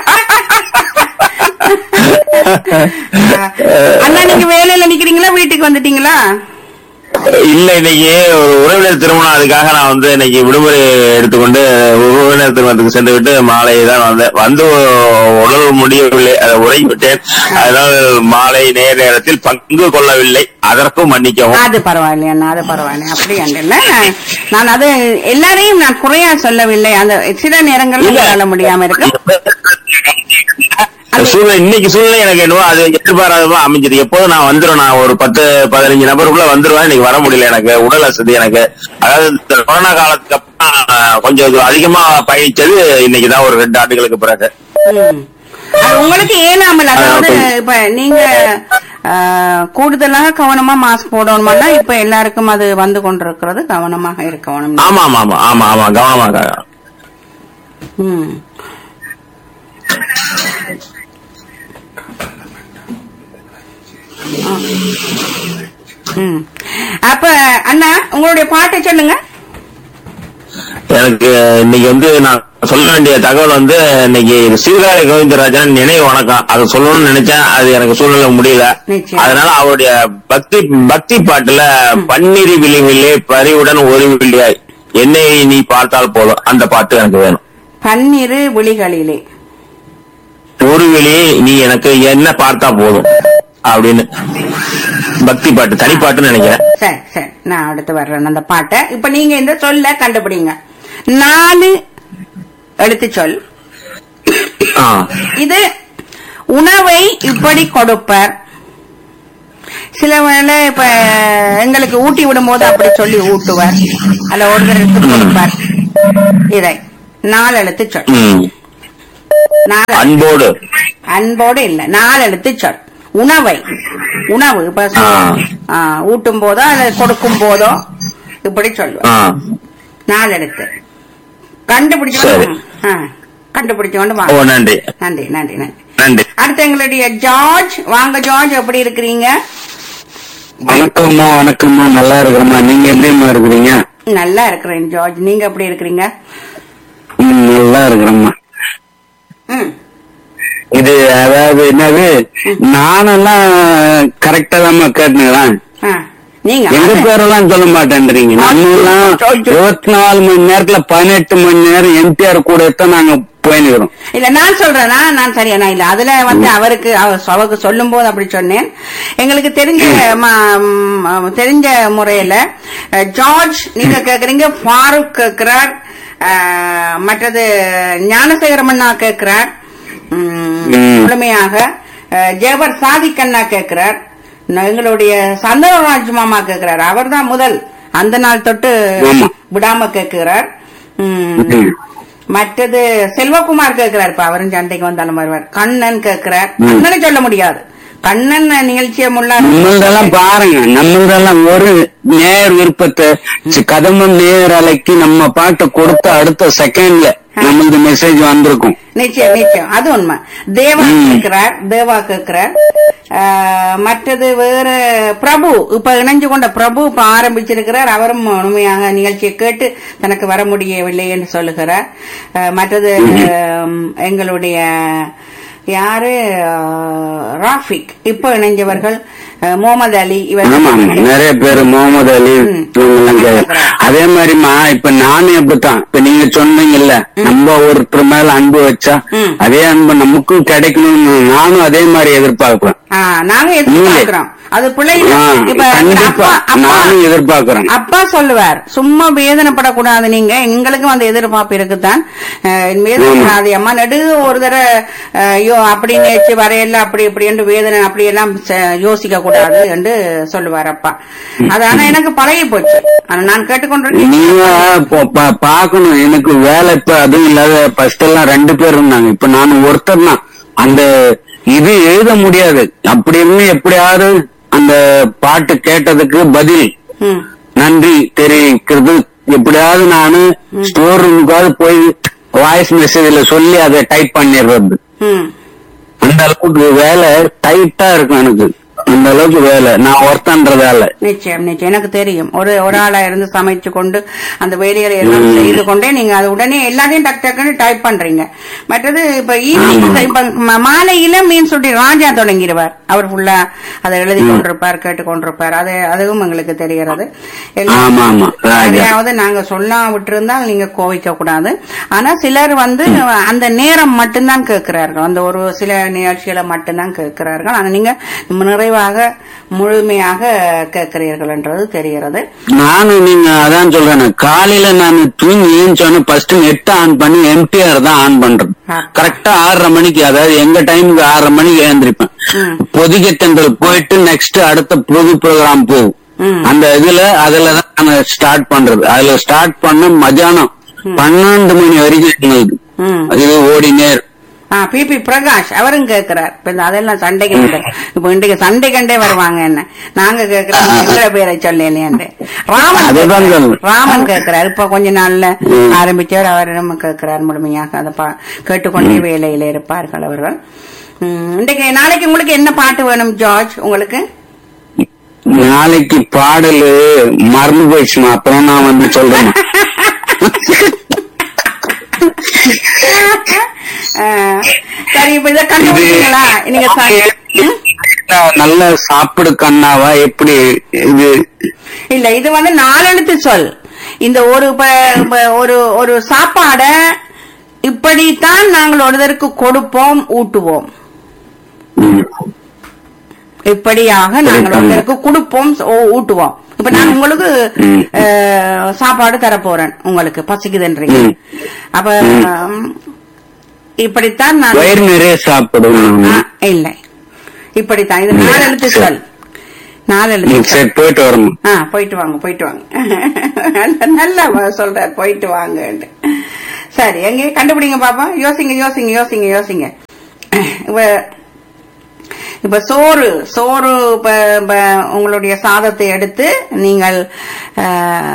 அண்ணா நீங்க வேலையில நிக்கிறீங்களா வீட்டுக்கு வந்துட்டீங்களா இல்ல இன்னைக்கு ஒரு உறவினர் திருமணம் அதுக்காக நான் வந்து இன்னைக்கு விடுமுறை எடுத்துக்கொண்டு உறவினர் திருமணத்துக்கு சென்று விட்டு மாலை தான் வந்தேன் வந்து உணவு முடியவில்லை அதை உறங்கி விட்டேன் அதனால் மாலை நேர நேரத்தில் பங்கு கொள்ளவில்லை அதற்கும் மன்னிக்கவும் அது பரவாயில்லை அண்ணா அது பரவாயில்லை அப்படி இல்ல நான் நான் அது எல்லாரையும் நான் குறையா சொல்லவில்லை அந்த சில நேரங்கள்ல இல்ல. சொல்ல முடியாம இருக்கு சூழ்நிலை இன்னைக்கு சூழ்நிலை எனக்கு என்னவோ அது எதிர்பாராதமா அமைஞ்சது எப்போதும் நான் வந்துரும் நான் ஒரு பத்து பதினஞ்சு நபருக்குள்ள வந்துருவேன் இன்னைக்கு வர முடியல எனக்கு உடல் வசதி எனக்கு அதாவது இந்த கொரோனா காலத்துக்கு அப்புறம் கொஞ்சம் இது அதிகமா பயணிச்சது இன்னைக்கு தான் ஒரு ரெண்டு ஆண்டுகளுக்கு பிறகு ம். அது உங்களுக்கு ஏனாமல் அதாவது அது இப்ப நீங்க ஆ, கூடுதலாக கவனமா மாஸ்க் போடணும்னா இப்ப எல்லாருக்கும் அது வந்து கொண்டிருக்கிறது கவனமாக இருக்கணும் ஆமா ஆமா ஆமா ஆமா ஆமா கவனமாக ம். ஆ. ம். அப்ப அண்ணா உங்களுடைய பாட்டை சொல்லுங்க எனக்கு இன்னைக்கு வந்து நான் சொல்ல வேண்டிய தகவல் வந்து இன்னைக்கு சீர்காழி கோவிந்தராஜன் நினைவு வணக்கம் அதை சொல்லணும்னு நினைச்சேன் அது எனக்கு சூழ்நிலை முடியல நிச்சயம். அதனால அவருடைய பக்தி பக்தி பாட்டுல பன்னிரி விழிவிலே பரிவுடன் ஒரு விழியாய் என்னை நீ பார்த்தால் போதும் அந்த பாட்டு எனக்கு வேணும் பன்னிரு விழிகளிலே ஒரு விழி நீ எனக்கு என்ன பார்த்தா போதும் அப்படின்னு பக்தி பாட்டு தனிப்பாட்டுன்னு நினைக்கிறேன் சரி சரி நான் அடுத்து வர்றேன் அந்த பாட்டை இப்ப நீங்க இந்த சொல்ல கண்டுபிடிங்க நாலு எழுத்து சொல் ஆ இது உணவை இப்படி கொடுப்பர் சில வேளை இப்ப எங்களுக்கு ஊட்டி விடும்போது அப்படி சொல்லி ஊட்டுவார் அல்ல ஒருத்தருக்கு கொடுப்பார் இதை நாலு எழுத்து சொல் ம். நாலு அன்போடு அன்போடு இல்ல நாலு எழுத்து சொல் உணவை உணவு இப்ப சொ- ஆ. ஆ, ஊட்டும் போதோ அல்லது கொடுக்கும் போதோ இப்படி சொல்லுவார் ஆ. நாலு எழுத்து கண்டுபிடிச்சு சரி. கண்டுபிடிச்சு கொண்டு ஓ வாங்க நன்றி நன்றி நன்றி நன்றி நன்றி அடுத்து எங்களுடைய ஜார்ஜ் வாங்க ஜார்ஜ் எப்படி இருக்கிறீங்க வணக்கம்மா வணக்கம்மா நல்லா இருக்கிறம்மா நீங்க எப்படிம்மா இருக்கிறீங்க நல்லா இருக்கிறேன் ஜார்ஜ் நீங்க எப்படி இருக்கிறீங்க ம், நல்லா இருக்கிறம்மா ம் இது அதாவது என்னது நானெல்லாம் கரெக்டா தான்மா கேட்டுங்களேன் ஆ, நீங்க எங்க பேரெல்லாம் சொல்ல மாட்டேன்றீங்க நம்ம எல்லாம் இருபத்தி நாலு மணி நேரத்துல பதினெட்டு மணி நேரம் எம்டிஆர் கூட தான் நாங்க போயினுக்கிறோம் இல்ல நான் சொல்றேனா நான் சரியா நான் இல்ல அதுல வந்து அவருக்கு அவர் அவருக்கு சொல்லும் போது அப்படி சொன்னேன் எங்களுக்கு தெரிஞ்ச ம- ம், தெரிஞ்ச முறையில அஹ், ஜார்ஜ் நீங்க கேக்குறீங்க ஃபாரூக் கேக்குறார் அஹ், மற்றது ஞானசேகரமண்ணா கேக்குறார் ம், ம். முழுமையாக அஹ், ஜேவர் சாதிக்கண்ணா கேக்குறார் ந- எங்களுடைய சந்தனராஜ் மாமா கேக்குறார் அவர்தான் முதல் அந்த நாள் தொட்டு ஆமா. விடாம கேக்குறார் ம். ம். மற்றது செல்வகுமார் கேட்கிறார் இப்ப அவரும் சண்டைக்கு வந்தாலும் வருவார் கண்ணன் கேட்கிறார் ம். கண்ணனை சொல்ல முடியாது கண்ணன் நிகழ்ச்சியை முன்னாடி நம்மளதெல்லாம் பாருங்க நம்மளதெல்லாம் ஒரு நேர் விருப்பத்தை சி- கதம்பம் நேர் அலைக்கு நம்ம பாட்டை கொடுத்த அடுத்த செகண்ட்ல நம்மளுக்கு மெசேஜ் வந்திருக்கும் நிச்சயம் நிச்சயம் அது உண்மை தேவா ம். கேட்கிறார் தேவா கேட்கிறார் ஆஹ், மற்றது வேற பிரபு இப்ப இணைஞ்சு கொண்ட பிரபு இப்ப ஆரம்பிச்சிருக்கிறார் அவரும் உண்மையாக நிகழ்ச்சியை கேட்டு தனக்கு வர முடியவில்லை என்று சொல்லுகிறார் ஆஹ், மற்றது ஆம், எங்களுடைய யாரு ஆஹ், ராஃபிக் இப்ப இணைஞ்சவர்கள் ஆஹ், முகமது அலி ஆமா ஆமா இவர் நிறைய பேர் முகமது அலி ம். இவங்கெல்லாம் கே- அதே மாதிரிமா இப்ப நானும் எப்படித்தான் இப்ப நீங்க சொன்னீங்கல்ல நம்ம ஒருத்தர் மேல அன்பு வச்சா ம். அதே அன்பு நமக்கும் கிடைக்கணும்னு நானும் அதே மாதிரி எதிர்பார்ப்பேன் ஆஹ், நாங்க எதிர்பார்க்கிறோம் அது பிள்ளை ஆ, இப்ப கண்டிப்பா அப்பா அப்பா நானும் எதிர்பார்க்கிறேன் அப்பா சொல்லுவார் சும்மா வேதனைப்படக்கூடாது நீங்க எங்களுக்கும் அந்த எதிர்பார்ப்பு இருக்குதான் அஹ், வேதனைப்படாது அம்மா நெடு ஒரு தடவை அஹ், ஐயோ அப்படி நேச்சு வரையல அப்படி இப்படி என்று வேதனை அப்படி எல்லாம் ச- யோசிக்க கூடாது என்று சொல்லுவார் அப்பா அது ஆனா எனக்கு பழகி போச்சு ஆனா நான் கேட்டுக்கொண்டிருக்கேன் நீங்க பா- பா- பார்க்கணும் எனக்கு வேலை இப்ப அதுவும் இல்லாத ஃபர்ஸ்ட் எல்லாம் ரெண்டு பேர் இருந்தாங்க இப்ப நான் ஒருத்தர் தான் அந்த இது எழுத முடியாது அப்படி இருந்து எப்படியாவது அந்த பாட்டு கேட்டதுக்கு பதில் ம், நன்றி தெரிவிக்கிறது எப்படியாவது நானு ஸ்டோர் ரூமுக்காவது போய் வாய்ஸ் மெசேஜ்ல சொல்லி அதை டைப் பண்ணிடுறது ம். அந்த அளவுக்கு வேலை டைட்டா இருக்கும் எனக்கு அந்த அளவுக்கு வேலை நான் ஒருத்தன்றதால நிச்சயம் நிச்சயம் எனக்கு தெரியும் ஒரு ஒரு ஆளா இருந்து சமைச்சு கொண்டு அந்த வேலைகளை எல்லாம் செய்து கொண்டே நீங்க அது உடனே எல்லாத்தையும் டக் டக்குன்னு டைப் பண்றீங்க மற்றது இப்ப ஈவினிங் இப்ப ம- மாலையில மீன் சுட்டி ராஜா தொடங்கிடுவார் அவர் ஃபுல்லா அதை எழுதி கொண்டிருப்பார் கேட்டு கொண்டிருப்பார் அது அதுவும் எங்களுக்கு தெரிகிறது எல்லாம் ஆமா ஆமா ராஜா அதையாவது நாங்க சொல்லாம விட்டிருந்தால் நீங்க கோவிக்க கூடாது ஆனா சிலர் வந்து அந்த நேரம் மட்டும்தான் கேட்கிறார்கள் அந்த ஒரு சில நிகழ்ச்சிகளை மட்டும்தான் கேட்கிறார்கள் ஆனா நீங்க நிறைவாக முழுமையாக கேட்கிறீர்கள் என்றது தெரிகிறது நானும் நீங்க அதான் சொல்றேன் காலையில நான் தூங்கி ஏஞ்சோன்னு ஃபர்ஸ்ட் நெட் ஆன் பண்ணி எம்டிஆர் தான் ஆன் பண்றது ஆ. கரெக்டா ஆறரை மணிக்கு அதாவது எங்க டைமுக்கு ஆறரை மணிக்கு எழுந்திருப்பேன் ம். பொதிகை தென்றல் போயிட்டு நெக்ஸ்ட் அடுத்த பொது ப்ரோக்ராம் போகும் ம். அந்த இதுல அதுல தான் நான் ஸ்டார்ட் பண்றது அதுல ஸ்டார்ட் பண்ண மதியானம் பன்னெண்டு மணி வரைக்கும் இருந்தது. ம். இது ஓடினே இருக்கும். ஆ பிபி பிரகாஷ் அவரும் கேட்கிறார் இப்ப இந்த அதெல்லாம் சண்டை கண்டு இப்ப இன்றைக்கு சண்டை கண்டே வருவாங்க என்ன நாங்க கேட்கிறோம் எங்களை பேரை சொல்லலையாண்டு ராமன் அதுதான் கேட்கிறார். சொல்லு. ராமன் கேட்கிறார் இப்ப கொஞ்ச நாள்ல ம். ஆரம்பிச்சவர் அவர் நம்ம கேட்கிறார் முழுமையாக அதை பா- கேட்டுக்கொண்டே வேலையில இருப்பார்கள் அவர்கள் ம், இன்றைக்கு நாளைக்கு உங்களுக்கு என்ன பாட்டு வேணும் ஜார்ஜ் உங்களுக்கு நாளைக்கு பாடலு மறந்து போயிடுச்சுமா அப்புறம் நான் வந்து சொல்றேன் ஆ, சரி இப்ப இதை கண்டுபிடிச்சீங்களா நீங்க சா- ம்? நல்ல சாப்பிடு கண்ணாவா எப்படி இது இல்ல இது வந்து நாலெழுத்து சொல் இந்த ஒரு ப- ப- ஒரு ஒரு சாப்பாட இப்படித்தான் நாங்கள் ஒருத்தருக்கு கொடுப்போம் ஊட்டுவோம் ம். இப்படியாக நாங்கள் ஒருத்தருக்கு கொடுப்போம் ஓ- ஊட்டுவோம் இப்ப நான் உங்களுக்கு ம். அஹ், சாப்பாடு தர போறேன் உங்களுக்கு பசிக்குதுன்றீங்க ம். அப்ப ம், இப்படித்தான் நான் வயிறு நிறைய சாப்பிடணும் ஆ, இல்லை இப்படித்தான் இது நாலு எழுத்து சொல் நாலு எழுத்து ம், சொல் சரி போயிட்டு வரணும் ஆ போயிட்டு வாங்க போயிட்டு வாங்க நல்ல- நல்லா வ- சொல்றார் போயிட்டு வாங்க சரி எங்க கண்டுபிடிங்க பாப்பா யோசிங்க யோசிங்க யோசிங்க யோசிங்க இப்ப இப்ப சோறு சோறு இப்ப இப்ப உங்களுடைய சாதத்தை எடுத்து நீங்கள் ஆ,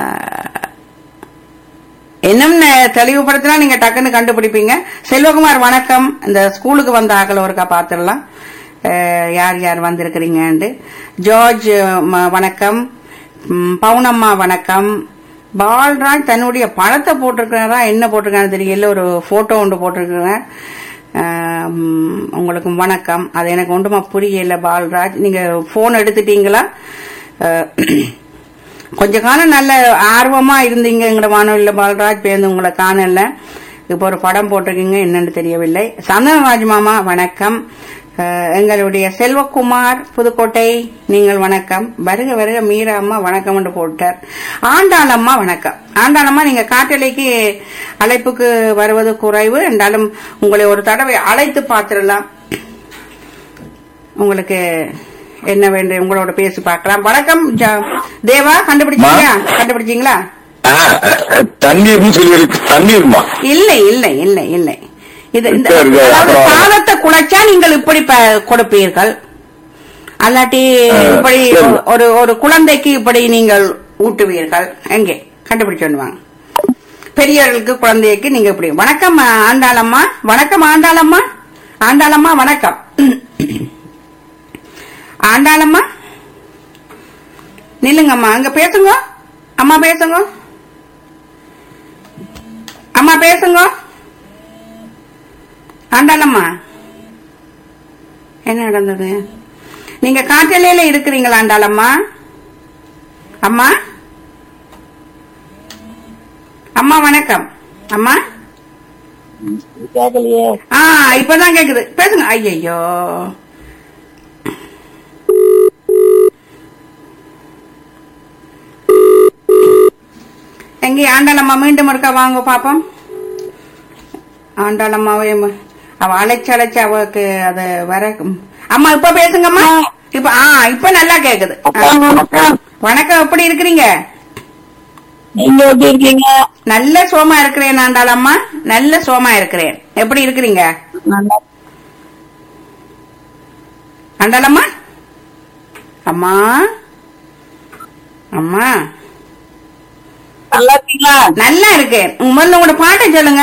இன்னும் ந- தெளிவுபடுத்தினா நீங்க டக்குன்னு கண்டுபிடிப்பீங்க செல்வகுமார் வணக்கம் இந்த ஸ்கூலுக்கு வந்த ஆக்கள் ஒருக்கா பாத்துடலாம் அஹ், யார் யார் வந்திருக்கிறீங்கன்னு ஜார்ஜ் ம- வணக்கம் ம், பவுனம்மா வணக்கம் பால்ராஜ் தன்னுடைய படத்தை போட்டிருக்கிறாரா என்ன போட்டிருக்கான்னு தெரியல ஒரு போட்டோ ஒன்று போட்டிருக்கிறேன் அஹ், ம், உங்களுக்கு வணக்கம் அது எனக்கு ஒன்றுமா புரியல பால்ராஜ் நீங்க போன் எடுத்துட்டீங்களா அஹ், கொஞ்ச காலம் நல்ல ஆர்வமா இருந்தீங்க எங்கட வானொலியில பாலராஜ் பேருந்து உங்களை காணல இப்ப ஒரு படம் போட்டிருக்கீங்க என்னன்னு தெரியவில்லை சந்தனராஜ் மாமா வணக்கம் அஹ், எங்களுடைய செல்வகுமார் புதுக்கோட்டை நீங்கள் வணக்கம் வருக வருக மீரா அம்மா வணக்கம் என்று போட்டார் ஆண்டாளம்மா வணக்கம் ஆண்டாளம்மா நீங்க காட்டலைக்கு அழைப்புக்கு வருவது குறைவு என்றாலும் உங்களை ஒரு தடவை அழைத்து பார்த்திடலாம் உங்களுக்கு என்ன வேண்டும் உங்களோட பேசி பார்க்கலாம் வணக்கம் ஜ- தேவா கண்டுபிடிச்சீங்களா கண்டுபிடிச்சீங்களா ஆ, தண்ணீர்னு சொல்லியிருக்கு தண்ணீர்மா இல்லை இல்லை இல்லை இல்லை இது இந்த சரி, சரி, அதாவது அப்புறம் சாதத்தை குழைச்சா நீங்கள் இப்படி ப- கொடுப்பீர்கள் அல்லாட்டி ஆ, இப்படி சரி. ஒரு ஒரு குழந்தைக்கு இப்படி நீங்கள் ஊட்டுவீர்கள் எங்கே கண்டுபிடிச்சு வாங்க பெரியவர்களுக்கு குழந்தைக்கு நீங்க இப்படி வணக்கம் ஆண்டாளம்மா வணக்கம் ஆண்டாளம்மா ஆண்டாளம்மா வணக்கம் ஆண்டாளம்மா நில்லுங்கம்மா அங்க பேசுங்க அம்மா பேசுங்க அம்மா பேசுங்க ஆண்டாளம்மா என்ன நடந்தது நீங்க காற்றலையில இருக்கிறீங்களா ஆண்டாளம்மா அம்மா அம்மா வணக்கம் அம்மா ஆ இப்பதான் கேக்குது பேசுங்க ஐயோ எங்கே ஆண்டாளம்மா மீண்டும் இருக்கா வாங்க பாப்போம் ஆண்டாளம்மாவே ம- அவ அழைச்சு அழைச்சு அவக்கு அத வர அம்மா இப்ப பேசுங்கம்மா இப்ப ஆ இப்ப நல்லா கேக்குது ஆ. வணக்கம் எப்படி இருக்கிறீங்க நீங்க எப்படி இருக்கீங்க நல்ல சோமா இருக்கிறேன் ஆண்டாளம்மா நல்ல சோமா இருக்கிறேன் எப்படி இருக்கிறீங்க நல்லா ஆண்டாளம்மா அம்மா அம்மா நல்லா இருக்கீங்களா நல்லா இருக்கேன் முதல்ல உங்களோட பாட்டை சொல்லுங்க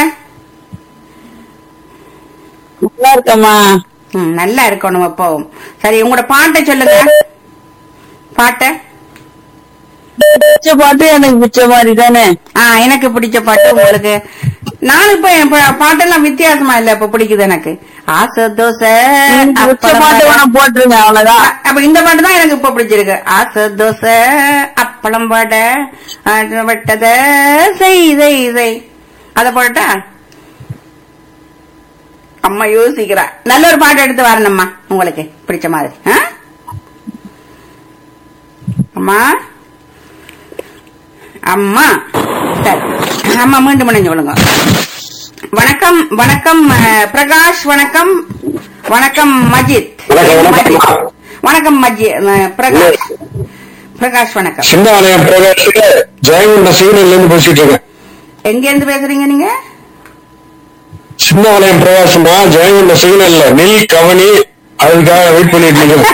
நல்லா இருக்கம்மா ம், நல்லா இருக்கணும் எப்பவும் சரி உங்களோட பாட்டை சொல்லுங்க பாட்டை பிடிச்ச பாட்டு எனக்கு பிடிச்ச மாதிரி தானே ஆ எனக்கு பிடிச்ச பாட்டு உங்களுக்கு நான் இப்ப என் பா- பாட்டெல்லாம் வித்தியாசமா இல்ல இப்ப பிடிக்குது எனக்கு ஆசை தோசை பிடிச்ச அப்பளம் பாட்டு வடை. வேணா போட்டுருங்க அவ்வளவுதான் அப்ப இந்த பாட்டு தான் எனக்கு இப்ப பிடிச்சிருக்கு ஆசை தோசை அப்பளம் வடை அது வெட்டத செய் செய் செய் அத போட்டா அம்மா யோசிக்கிறா நல்ல ஒரு பாட்டு எடுத்து வரணும்மா உங்களுக்கு பிடிச்ச மாதிரி ஆ? அம்மா அம்மா சரி அம்மா மீண்டும் மணிஞ்சு விடுங்க வணக்கம் வணக்கம் அஹ், பிரகாஷ் வணக்கம் வணக்கம் மஜித் வணக்கம், வணக்கம். மஜித். வணக்கம் மஜித் அஹ், பிரகாஷ் பிரகாஷ் வணக்கம் சின்ன ஆலயம் பிரகாஷ்ல ஜெயகுண்ட சிவனில இருந்து பேசிட்டு இருக்கேன் எங்க இருந்து பேசுறீங்க நீங்க சின்ன ஆலயம் பிரகாசமா ஜெயகுண்ட சிக்னல்ல நெல் கவனி அதுக்காக வெயிட் பண்ணிட்டு இருக்கேன்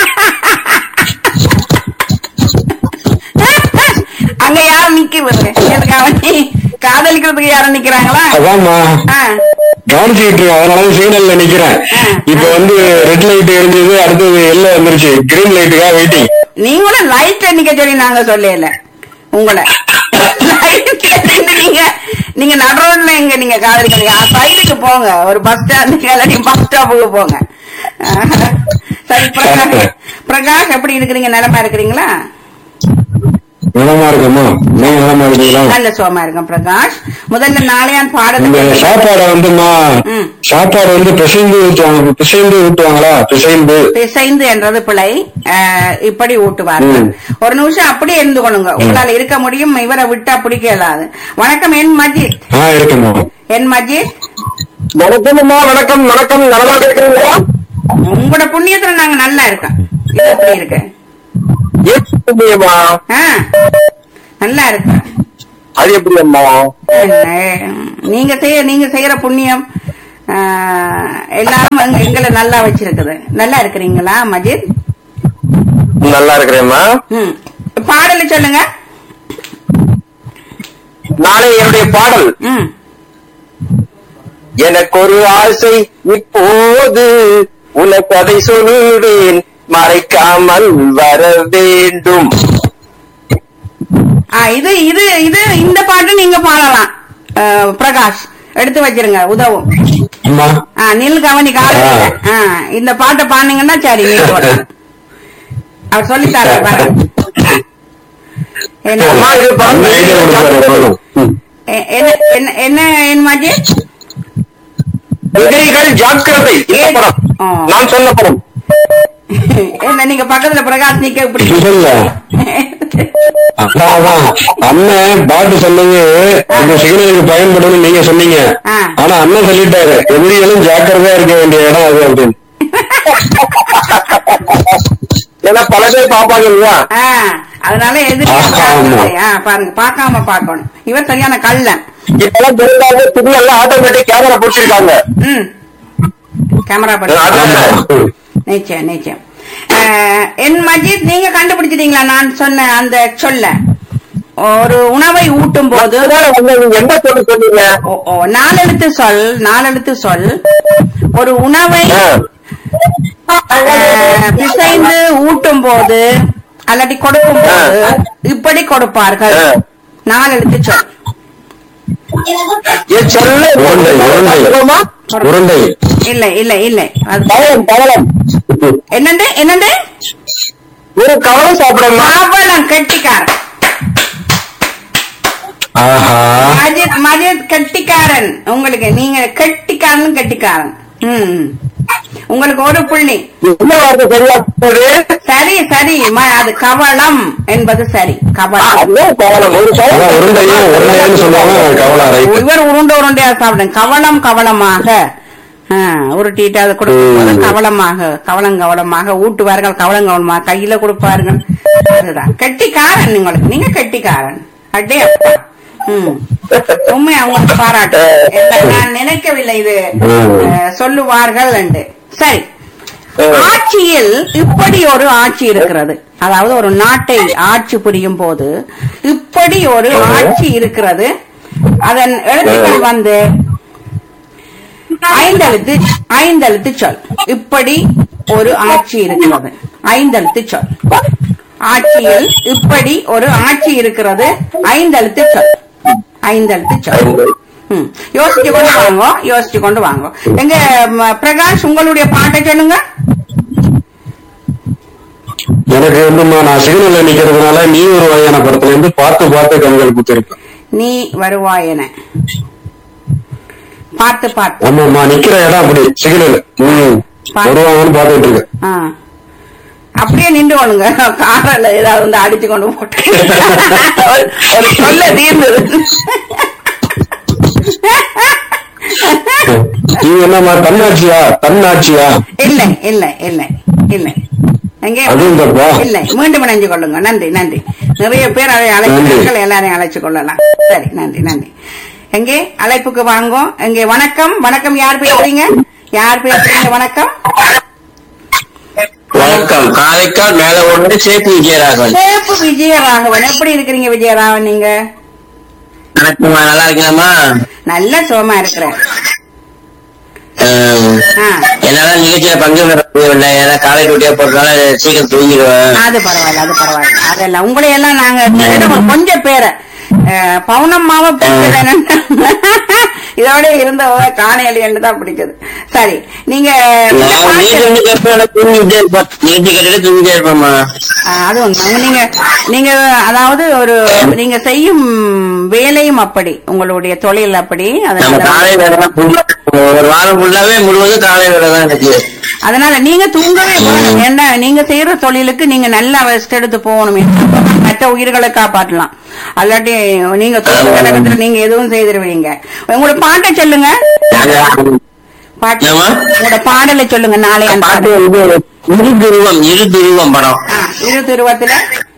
அங்க யாரும் நிக்கிறது எதுக்காக நீ காதலிக்கிறதுக்கு யாரும் நிக்கிறாங்களா அதான்மா ஆ. கவனிச்சுக்கிட்டு இருக்கேன் அதனால சிக்னல்ல நிக்கிறேன் இப்ப வந்து ரெட் லைட் எரிஞ்சது அடுத்தது எல்லோ வந்துருச்சு கிரீன் லைட்டுக்காக வெயிட்டிங் நீங்களும் லைட்ல நிக்க சொல்லி நாங்க சொல்லல உங்களை லைட்ல நின்னு நீங்க நீங்க நடுரோட்ல எங்க நீங்க காதலிக்கிறீங்க சைடுக்கு போங்க ஒரு பஸ் ஸ்டாண்டுக்கு இல்லாட்டி பஸ் ஸ்டாப்புக்கு போங்க ஆஹ். சரி பிரகாஷ் பிரகாஷ் எப்படி இருக்கிறீங்க நலமா இருக்கிறீங்களா நலமா இருக்கமா நீங்க நலமா இருக்கீங்களா நல்ல சுகமா இருக்கும் பிரகாஷ் முதல்ல நாளையான் இந்த பாடத்துக்கு சாப்பாடை வந்துமா ம். சாப்பாடு வந்து பிசைந்து ஊற்றுவாங்க பிசைந்து ஊட்டுவாங்களா பிசைந்து பிசைந்து என்றது பிழை அஹ், இப்படி ஊட்டுவார்கள் ம். ஒரு நிமிஷம் அப்படியே இருந்து கொள்ளுங்க உங்களால இருக்க முடியும் இவரை விட்டா பிடிக்க இயலாது வணக்கம் என் மஜித் ஆ இருக்குமா என் மஜித் வணக்கம்மா வணக்கம் வணக்கம் நலமாக இருக்கிறீங்களா உங்களோட புண்ணியத்துல நாங்க நல்லா இருக்கோம் இது எப்படி இருக்கு எப்படியம்மா ஆ, நல்லா இருக்கோம் அது எப்படி அம்மா நீங்க செய்ய நீங்க செய்யற புண்ணியம் ஆ, எல்லாரும் எங்க- எங்களை நல்லா வச்சிருக்குது நல்லா இருக்கிறீங்களா மஜித் நல்லா இருக்கிறேம்மா ம் பாடல் சொல்லுங்க நாளை என்னுடைய பாடல் ம் எனக்கு ஒரு ஆசை இப்போது உனக்கு அதை சொல்லுவேன் மறைக்காமல் வர வேண்டும் ஆ இது இது இது இந்த பாட்டு நீங்க பாடலாம் ஆ, பிரகாஷ் எடுத்து வச்சிருங்க உதவும் அம்மா ஆ நில் கவனி காலையில ஆ இந்த பாட்டை பாடுனீங்கன்னா சரி நீ போடலாம் அவர் சொல்லித்தார பாருங்க என்ன அம்மா, இது பாருங்க. ஐடியா கொடுத்தாரு போதும் ம். எ- என்ன என்ன என்ன என் மஜித் விதைகள் ஜாக்கிரதை இந்த படம் ஆ. நான் சொன்ன படம் என்ன நீங்க பக்கத்துல பிரகாஷ் நிக்க இப்படி இல்ல அதான் அதான். அண்ணன் பாட்டு சொன்னது இந்த சிக்னலுக்கு பயன்படும் நீங்க சொன்னீங்க ஆ. ஆனா அண்ணன் சொல்லிட்டாரு எதிரிகளும் ஜாக்கிரதையா இருக்க வேண்டிய இடம் அது அப்படின்னு ஏன்னா பல பேர் பாப்பாங்க இல்லையா ஆ, அதனால எதிரி ஆமா. ஆ, பாருங்க பார்க்காம பார்க்கணும் இவர் சரியான கள்ளன் இப்பெல்லாம் தெரியாத சிக்னல்ல ஆட்டோமேட்டிக் கேமரா பிடிச்சிருக்காங்க ம் கேமரா படி ஆமா. நிச்சயம் நிச்சயம் ஆ, என் மஜித் நீங்க கண்டுபிடிச்சிட்டீங்களா நான் சொன்ன அந்த சொல்ல ஒரு உணவை ஊட்டும் போது அதுதானே வந்து நீங்க எந்த சொல்லு சொன்னீங்க ஓ, ஓ, நாலெழுத்து சொல் நாலெழுத்து சொல் ஒரு உணவை ஆ. ஆ, பிசைந்து ஊட்டும் போது அல்லாட்டி கொடுக்கும் போது இப்படி கொடுப்பார்கள் ஆ. நாலெழுத்து சொல் என் சொல்ல உருண்டை, உருண்டை. சொல்லுமா? உருண்டை இல்ல இல்ல இல்ல அது பழம் பழம் என்னண்டு என்னண்டு ஒரு கவலை சாப்பிடமா மாபழம் கெட்டிக்காரன் ஆஹா மஜித் மஜித் கெட்டிக்காரன் உங்களுக்கு நீங்க கெட்டிக்காரன் கெட்டிக்காரன் ம் உங்களுக்கு ஒரு புள்ளி என்ன வார்த்தை சரியா சொன்னது? சரி சரி ம- அது கவளம் என்பது சரி ஆ, கவளம் அதுதான் கவலம் ஒரு அதான் கவலம் உருண்டையும் உருண்டைன்னு சொல்லுவாங்க கவலா ரைட் இவர் உருண்டை உருண்டையா சாப்பிடுங்க கவளம் கவளமாக ஆ, உருட்டிட்டு அதை கொடுக்கும்போது ம். கவளமாக கவளம் கவளமாக ஊட்டுவார்கள் கவளம் கவளமாக கையில கொடுப்பார்கள் அதுதான் கெட்டிக்காரன் உங்களுக்கு நீங்க கெட்டிக்காரன் அட்டே அப்பா ம் உண்மை அவங்க பாராட்டு இல்ல, நான் நினைக்கவில்லை இது ம். அஹ், சொல்லுவார்கள் என்று சரி ஆட்சியில் இப்படி ஒரு ஆட்சி இருக்கிறது அதாவது ஒரு நாட்டை ஆட்சி புரியும் போது இப்படி ஒரு ஆட்சி இருக்கிறது அதன் எழுத்துக்கள் வந்து ஐந்தெழுத்து ஐந்தெழுத்து சொல் இப்படி ஒரு ஆட்சி இருக்கிறது ஐந்தெழுத்து சொல் ஆட்சியில் இப்படி ஒரு ஆட்சி இருக்கிறது ஐந்தெழுத்து சொல் ஐந்தெழுத்து சொல் ம். யோசிச்சு கொண்டு வாங்க யோசிச்சு கொண்டு வாங்க எங்க ம, பிரகாஷ் உங்களுடைய பாட்டை சொல்லுங்க எனக்கு வந்துமா நான் சிக்னல்ல நிக்கிறதுனால நீ ஒரு வகையான படத்துல இருந்து பார்த்து பார்த்து கண்கள் குத்திருப்பேன் நீ வருவாயென பார்த்து பார்த்து ஆமாமா நிக்கிற இடம் அப்படி சிக்னல் ம் வருவாங்கன்னு பாத்துட்டு இருக்கேன் ஆ. அப்படியே நின்று கொள்ளுங்க காரில் ஏதாவது வந்து அடிச்சு கொண்டு போட்டு ஒரு- ஒரு சொல்ல தீர்ந்தது நீ என்னமா தன்னாட்சியா தன்னாட்சியா இல்ல இல்ல இல்ல இல்ல எங்கே அதுவும் தப்பா? இல்ல மீண்டும் இணைஞ்சு கொள்ளுங்க நன்றி நன்றி நிறைய பேர் அதை அழைக்கிறார்கள் எல்லாரையும் அழைச்சு கொள்ளலாம் சரி நன்றி நன்றி எங்கே அழைப்புக்கு வாங்கோ எங்கே வணக்கம் வணக்கம் யார் பேசுறீங்க யார் பேசுறீங்க வணக்கம் வணக்கம் காரைக்கால் மேல ஒன்று சேப்பி விஜயராகவன் சேப்பு விஜயராகவன் எப்படி இருக்கிறீங்க விஜயராகவன் நீங்க வணக்கம்மா நல்லா இருக்கீங்கம்மா நல்ல சுகமா இருக்கிறேன் அஹ், ஆ, என்னால நிகழ்ச்சியில பங்கு பெற முடியவில்லை ஏன்னா காலை டூட்டியா போறதுனால சீக்கிரம் தூங்கிடுவேன் அது பரவாயில்ல அது பரவாயில்ல அதெல்லாம் உங்களை எல்லாம் நாங்க இன்னும் கொஞ்சம் பேரை அஹ், பவுனம்மாவை பிடிச்சது இதோட இருந்த காணையலி தான் பிடிச்சது சரி நீங்க இந்த நான் பாட்டு- நீ ரெண்டு கேட்பேன் தூங்கிட்டே இருப்பேன் நிகழ்ச்சி கேட்டுட்டு தூங்கிட்டே இருப்பேன்மா ஆ, அது உண்மை நீங்க நீங்க அதாவது ஒரு நீங்க செய்யும் வேலையும் அப்படி உங்களுடைய தொழில் அப்படி நம்ம அதனால காலை வேலை தான் full- ஒரு வாரம் ஃபுல்லாவே முழுவதும் காலை வேலை தான் எனக்கு அதனால நீங்க தூங்கவே வேணும் ஏன்னா நீங்க செய்யற தொழிலுக்கு நீங்க நல்லா ரெஸ்ட் எடுத்து போகணும் மற்ற உயிர்களை காப்பாற்றலாம் அல்லாட்டி நீங்க தூங்க நேரத்துல நீங்க எதுவும் செய்திருவீங்க உங்களோட பாட்டை சொல்லுங்க நாங்க பாட்டு ஏம்மா? உங்களோட பாடலை சொல்லுங்க நாளை அந்த பாட்டு பாடல். வந்து இரு துருவம் இரு துருவம் படம் ஆ, இரு துருவத்துல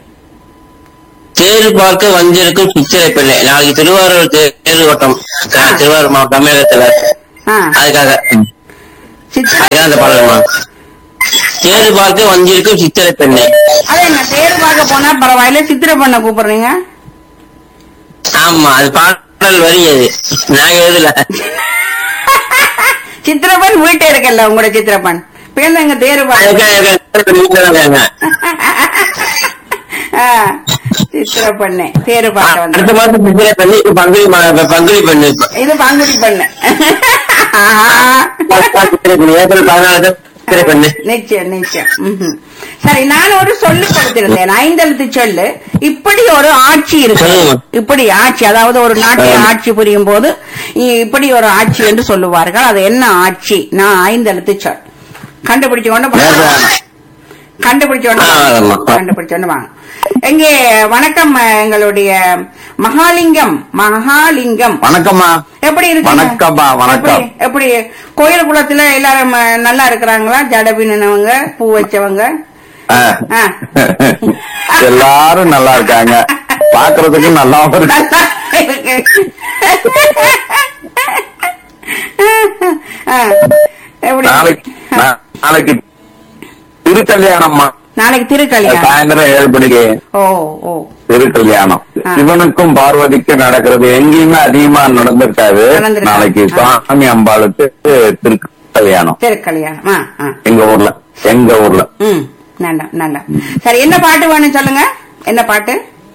தேர் பார்க்க வந்திருக்கும் சித்திரை பிள்ளை நாளைக்கு திருவாரூர் தே- தேர் ஓட்டம் க- திருவாரூர் மாவட்டம் தமிழகத்துல ஆ, அதுக்காக சித்திரை அதுதான் அந்த பாடல்மா தேர் பார்க்க வந்திருக்கும் சித்திரை பெண்ணை அது என்ன தேர் பார்க்க போனா பரவாயில்ல சித்திரை பண்ண கூப்பிடுறீங்க ஆமா அது பாடல் வரி அது நான் எழுதல சித்திரப்பன் வீட்டே இருக்கல்ல உங்களோட சித்திரப்பன் பேர்ல எங்க தேர் பார்க்க அதுக்காக வீட்டுல தான் இருக்காங்க. ஆ, சித்திரப்பண்ணே தேர் பார்க்க வந்து அடுத்த மாசம் சித்திரை பெண்ணு இப்ப பங்குனி மா- பங்குனி பெண்ணு இப்ப இது பங்குடி பண்ணு ஆஹா. சித்திரை பெண்ணு ஏப்ரல் பதினாலு தான் சித்திரை பெண்ணு நிச்சயம் நிச்சயம் ம்ஹும். சரி நான் ஒரு சொல்லு கொடுத்திருந்தேன் ஐந்தெழுத்து சொல்லு இப்படி ஒரு ஆட்சி இருக்கு சொல்லுங்க. இப்படி ஆட்சி அதாவது ஒரு நாட்டை ஆட்சி புரியும் போது இ- இப்படி ஒரு ஆட்சி என்று சொல்லுவார்கள் அது என்ன ஆட்சி நான் ஐந்தெழுத்து சொல் கண்டுபிடிச்சு கொண்டு வாங்க. வேற. கண்டுபிடிச்சு கொண்டு ஆ, வாங்க. ஆமா. கண்டுபிடிச்சு கொண்டு வாங்க எங்கே வணக்கம் அஹ், எங்களுடைய மகாலிங்கம் மகாலிங்கம் வணக்கம்மா எப்படி இருக்கு வணக்கம்மா, வணக்கம். எப்படி கோயில் குளத்துல எல்லாரும் அஹ், நல்லா இருக்கிறாங்களா ஜட பின்னவங்க பூ வச்சவங்க ஆ. ஆ. எல்லாரும் நல்லா இருக்காங்க பாக்குறதுக்கு நல்லா இருக்கு நல்லா இருக்கு. ஆ. எப்படி நாளைக்கு நா- நாளைக்கு திருக்கல்யாணம்மா நாளைக்கு திருக்கல்யாணம் சாயந்தரம் ஏழு மணிக்கு ஓ ஓ திருக்கல்யாணம் ஆ. சிவனுக்கும் பார்வதிக்கும் நடக்கிறது எங்கேயுமே அதிகமா நடந்திருக்காது நடந்திருக்காது. நாளைக்கு ஆ. சுவாமி அம்பாளுக்கு திருக்கல்யாணம் திருக்கல்யாணம் ஆ ஆ எங்க ஊர்ல எங்க ஊர்ல ம் நல்லா நல்லா சரி என்ன பாட்டு வேணும் சொல்லுங்க என்ன பாட்டு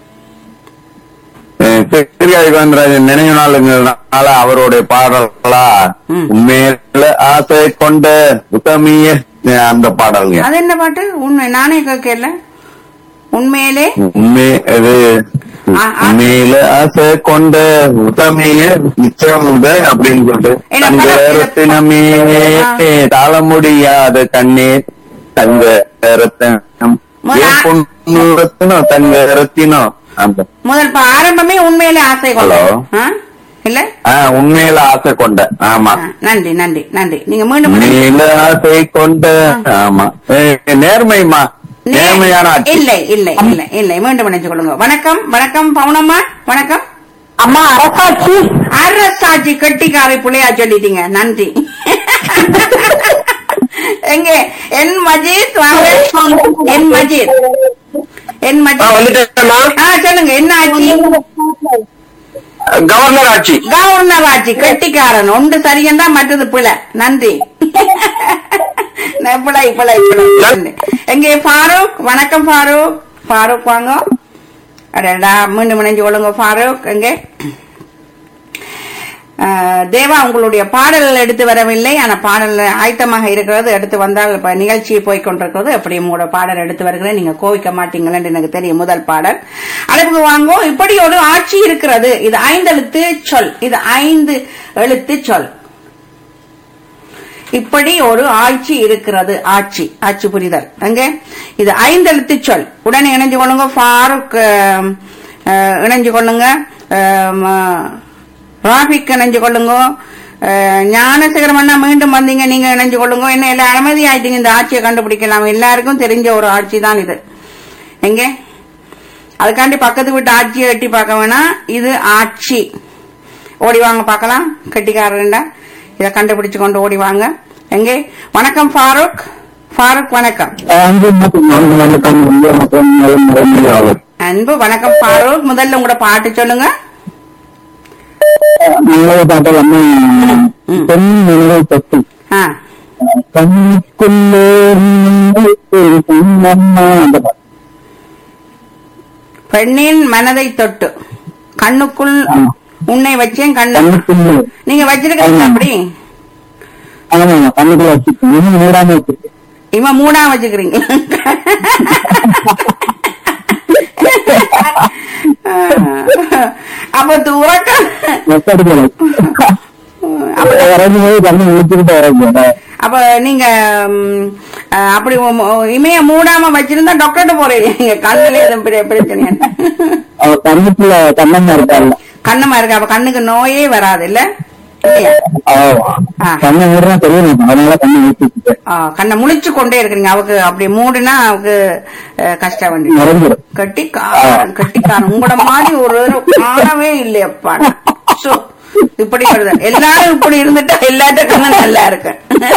பெரியாரி கோவிந்தராஜன் நினைவு நாளுங்கிறதுனால அவருடைய பாடல்களா ம். உண்மையில ஆசை கொண்ட உத்தமிய அந்த பாடல்ங்க அது என்ன பாட்டு உண்மை நானே கேட்கல உண்மையிலே உண்மை அது ஆ, ஆ. உண்மையில ஆசை கொண்ட உத்தமிய நிச்சயம் உண்டு அப்படின்னு சொல்லிட்டு என்ன தங்க படம்? ரத்தினமே ஆ. தாழ முடியாத கண்ணே தங்க ரத்தினம் முதல்ல- ஏன் பொண்ணு ரத்தினம் தங்க ரத்தினம் அந்த முதல் பா- ஆரம்பமே உண்மையிலே ஆசை கொண்டது. ஹலோ. ஆ இல்ல ஆ, உண்மையில ஆசை கொண்ட ஆமா ஆ, நன்றி நன்றி நன்றி நீங்க மீண்டும் மீண்டும் உண்மையில ஆசை கொண்ட ஆமா ஏய், நேர்மைமா நே- நேர்மையான ஆட்சி இல்லை இல்லை இல்லை இல்லை மீண்டும் இணைச்சு கொள்ளுங்க வணக்கம் வணக்கம் பவுனம்மா வணக்கம் அம்மா அரசாட்சி அரசாட்சி கட்டிக்காரை புள்ளையா சொல்லிட்டீங்க நன்றி எங்க என் மஜீத் வாங்க என் மஜீத் என் ஆ, மஜீத் வந்துட்டேம்மா ஆ சொல்லுங்க என்ன ஆட்சி கவர்னர் ஆட்சி கவர்னர் ஆட்சி கெட்டிக்காரன் ஒன்று சரியந்தா மற்றது பிழை நன்றி நான் பிழை பிழை பிழை நன்றி. எங்கே ஃபாரூக் வணக்கம் ஃபாரூக் ஃபாரூக் வாங்க அடடா மீண்டும் இணைஞ்சு கொள்ளுங்க ஃபாரூக் எங்கே ஆஹ், தேவா உங்களுடைய பாடல் எடுத்து வரவில்லை ஆனா பாடல் ஆயத்தமாக இருக்கிறது எடுத்து வந்தால் இப்ப நிகழ்ச்சி போய் கொண்டிருக்கிறது அப்படி உங்களோட பாடல் எடுத்து வருகிறேன் நீங்க கோவிக்க மாட்டீங்களேன்னு எனக்கு தெரியும் முதல் பாடல் அழைப்புக்கு வாங்கோ இப்படி ஒரு ஆட்சி இருக்கிறது இது ஐந்து எழுத்து சொல் இது ஐந்து எழுத்து சொல் இப்படி ஒரு ஆட்சி இருக்கிறது ஆட்சி ஆட்சி புரிதல் அங்க இது ஐந்து எழுத்து சொல் உடனே இணைஞ்சு கொள்ளுங்க ஃபாரூக் அஹ், அஹ், இணைஞ்சு கொள்ளுங்க அஹ், ம- ராபிக் இணைஞ்சு கொள்ளுங்க அஹ், ஞானசேகரம் அண்ணா மீண்டும் வந்தீங்க நீங்க இணைஞ்சு கொள்ளுங்க என்ன எல்லாம் அனுமதி ஆயிட்டீங்க இந்த ஆட்சியை கண்டுபிடிக்கலாம் எல்லாருக்கும் தெரிஞ்ச ஒரு ஆட்சி தான் இது எங்க அதுக்காண்டி பக்கத்து வீட்டு ஆட்சியை எட்டி பார்க்க வேணாம் இது ஆட்சி ஓடி வாங்க பார்க்கலாம் கெட்டிக்காரன்டா இதை கண்டுபிடிச்சு கொண்டு ஓடி வாங்க எங்கே வணக்கம் ஃபாரூக் ஃபாரூக் வணக்கம் அன்பு வணக்கம் ஃபாரூக் முதல்ல உங்களோட பாட்டு சொல்லுங்க ஆ பெண்ணின் மனதை தொட்டு கண்ணுக்குள் உன்னை வச்சேன் கண்ணு நீங்க வச்சிருக்கீங்க அப்படி இவன் மூடா வச்சுக்கிறீங்க அப்ப உறக்கம் அப்ப நீங்க ம், அஹ், அப்படி உம், இமைய மூடாம வச்சிருந்தா டாக்டர்கிட்ட போறீங்க நீங்க கண்ணுல எதுவும் பெரிய பிரச்சனை கண்ணுக்குள்ள கண்ணம்மா இருக்காங்க கண்ணமா இருக்கு அப்ப கண்ணுக்கு நோயே வராது இல்ல இல்லையா ஆமா ஆ. கண்ணை மூடுனா தெரியும் அதனால கண்ணை ஊற்றிட்டு ஆ, கண்ணை முழிச்சு கொண்டே இருக்கிறீங்க அவக்கு அப்படி மூடுனா அவக்கு அஹ், கஷ்டம் வந்து மறந்துடும் கட்டிக்காரன் கட்டிக்காரன் உங்களோட மாதிரி ஒரு தடவை காணவே இல்லையப்பா சோ, இப்படி வருது எல்லாரும் இப்படி இருந்துட்டா எல்லாத்த கண்ணு நல்லா இருக்கு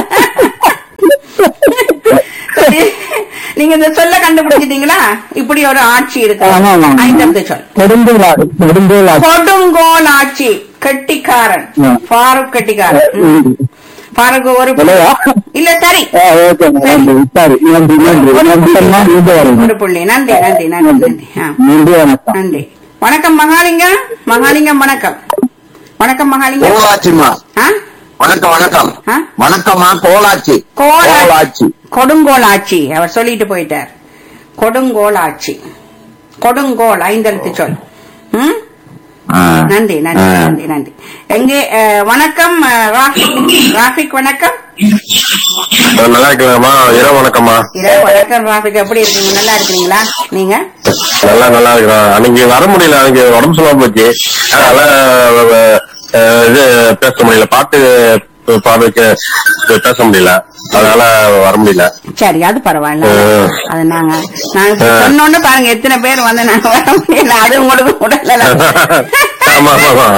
சரி, நீங்க இந்த சொல்ல கண்டுபிடிச்சிட்டீங்களா இப்படி ஒரு ஆட்சி இருக்கு ஆமா, ஆமா. ஐந்தாவது சொல் நெடுந்தோல் நெடுந்தோல் கொடுங்கோல் ஆட்சி கட்டிக்காரன் ஆ. ஃபாரூக் கட்டிக்காரன் ம். ஃபாரூக் ஒரு இல்லையா? இல்ல சரி ஓகே நன்றி சரி நன்றி நன்றி நன்றி சொன்னா இது ஒரு வரும் புள்ளி நன்றி நன்றி நன்றி நன்றி ஆ, நன்றி வணக்கம் நன்றி வணக்கம் மகாலிங்கம் மகாலிங்கம் வணக்கம் வணக்கம் மகாலிங்கம் கோலாட்சிமா ஆ? வணக்கம் வணக்கம் ஆ? வணக்கம்மா கோலாட்சி கோலாட்சி கொடுங்கோல் ஆட்சி அவர் சொல்லிட்டு போயிட்டார் கொடுங்கோல் ஆட்சி கொடுங்கோல் ஐந்தெழுத்து சொல் ம் நன்றி நன்றி நன்றி நன்றி எங்கே அஹ், வணக்கம் அஹ், ராஃபிக் ராஃபிக் வணக்கம் நல்லா இருக்கலாமா இரவு வணக்கம்மா இரவு வணக்கம் ராஃபிக் எப்படி இருக்கீங்க நல்லா இருக்கீங்களா நீங்க நல்லா நல்லா இருக்கிறோம் அன்னைக்கு வர முடியல அன்னைக்கு உடம்பு சொல்லாம போச்சு அதனால அஹ், இது பேச முடியல பாட்டு பாடுறதுக்கு பேச முடியல அதனால வர முடியல சரி அது பரவாயில்ல ம். அது நாங்க நாங்க இப்ப ஆ. சொன்னோன்னு பாருங்க எத்தனை பேர் வந்து நாங்க வர முடியல அது உங்களுக்கு உடல்ல ஆமா ஆமா ஆமா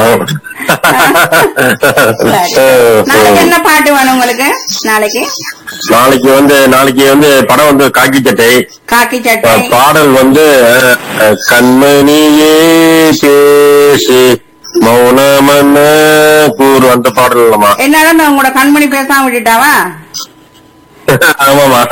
நாளைக்கு என்ன பாட்டு வேணும் உங்களுக்கு நாளைக்கு நாளைக்கு வந்து நாளைக்கு வந்து படம் வந்து காக்கி சட்டை காக்கி சட்டை அஹ், பாடல் வந்து அஹ், கண்மணியே பேசு மௌனமன்ன கூறு அந்த பாடல் இல்லம்மா என்னால நான் உங்களோட கண்மணி பேசாம விட்டுட்டாவா ஆமாமா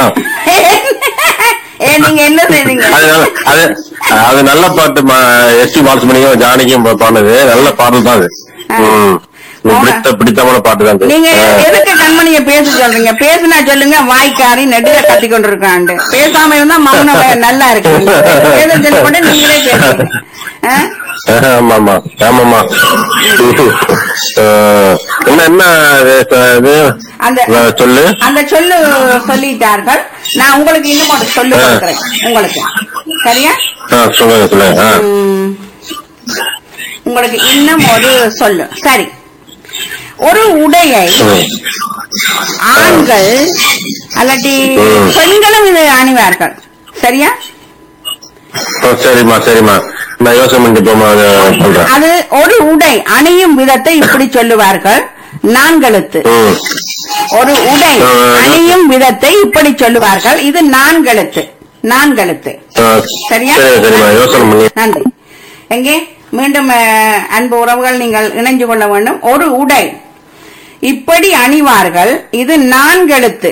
ஏ நீங்க என்ன செய்றீங்க அது நல்ல- அது அது நல்ல பாட்டு எஸ் டி பாலசுமணியும் ஜானகியும் பா- பாடுனது நல்ல பாடல் தான் அது ம். எனக்கு பிடித்த பிடித்தமான பாட்டு தான் அது. நீங்க அஹ், எதுக்கு கண்மணிய பேச சொல்றீங்க பேசுனா சொல்லுங்க வாய்க்காரி நெடுக கத்தி கொண்டு இருக்காண்டு பேசாம இருந்தா மௌனம் நல்லா இருக்கு பேச சொல்லி கொண்டு நீங்களே பேசுறீங்க ஆ? ஆமா ஆமா ஆமாமா அஹ், என்ன என்ன இது, இது அந்த அஹ், சொல்லு அந்த சொல்லு சொல்லிட்டார்கள் நான் உங்களுக்கு இன்னும் ஒரு சொல்லு ஆ. கொடுக்குறேன் உங்களுக்கு சரியா ஆ, சொல்லுங்க சொல்லுங்க ஆ. உம், உங்களுக்கு இன்னும் ஒரு சொல்லு சரி ஒரு உடையை ம். ஆண்கள் அல்லாட்டி ம். பெண்களும் இது அணிவார்கள் சரியா ஓ, சரிம்மா சரிம்மா நான் யோசனை பண்ணிட்டு போமா சொல்றேன் அது ஒரு உடை அணியும் விதத்தை இப்படி சொல்லுவார்கள் நான்கெழுத்து ம். ஒரு உடை ஆ. அணியும் விதத்தை இப்படி சொல்லுவார்கள் இது நான்கெழுத்து நான்கெழுத்து ஆ, சரியா சரி சரிம்மா யோசனை பண்ணி நன்றி எங்கே மீண்டும் அஹ், அன்பு உறவுகள் நீங்கள் இணைஞ்சு கொள்ள வேண்டும் ஒரு உடை இப்படி அணிவார்கள் இது நான்கெழுத்து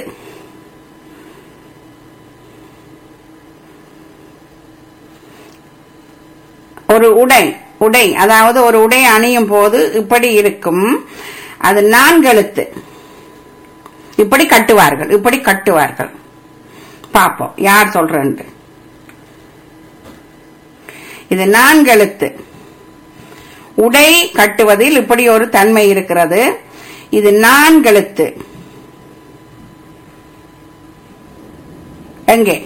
ஒரு உடை உடை அதாவது ஒரு உடை அணியும் போது இப்படி இருக்கும் அது நான்கெழுத்து இப்படி கட்டுவார்கள் இப்படி கட்டுவார்கள் பாப்போம் யார் சொல்றேன்ட்டு இது நான்கெழுத்து உடை கட்டுவதில் இப்படி ஒரு தன்மை இருக்கிறது இது நான்கெழுத்து எங்கே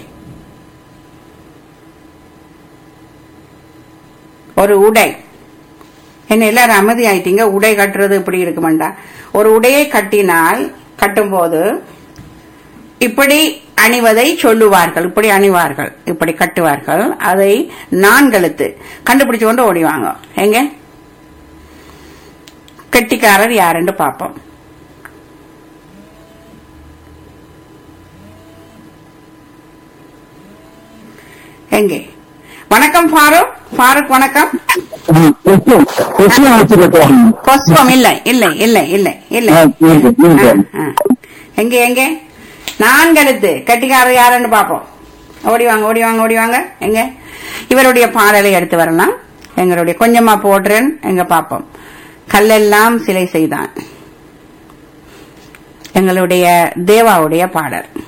ஒரு உடை என்ன எல்லாரும் அமைதி ஆயிட்டீங்க உடை கட்டுறது இப்படி இருக்குமாண்டா ஒரு உடையை கட்டினால் கட்டும்போது இப்படி அணிவதை சொல்லுவார்கள் இப்படி அணிவார்கள் இப்படி கட்டுவார்கள் அதை நான்கெழுத்து கண்டுபிடிச்சு கொண்டு ஓடிவாங்க எங்க கெட்டிக்காரர் யாருன்னு பார்ப்போம் எங்கே வணக்கம் ஃபாரூக் ஃபாரூக் வணக்கம் கொஸ்டின் கொஸ்டின் வச்சுருக்கோம் புஷ்பம் இல்லை இல்லை இல்லை இல்லை இல்லை ஆ, ஆ. எங்க எங்க நான்கெழுத்து கட்டிக்காரர் யாருன்னு பாப்போம் ஓடி வாங்க ஓடி வாங்க ஓடி வாங்க எங்க இவருடைய பாடலை எடுத்து வரலாம் எங்களுடைய கொஞ்சமா போடுறேன் எங்க பாப்போம் கல்லெல்லாம் சிலை செய்தான் எங்களுடைய தேவாவுடைய பாடல்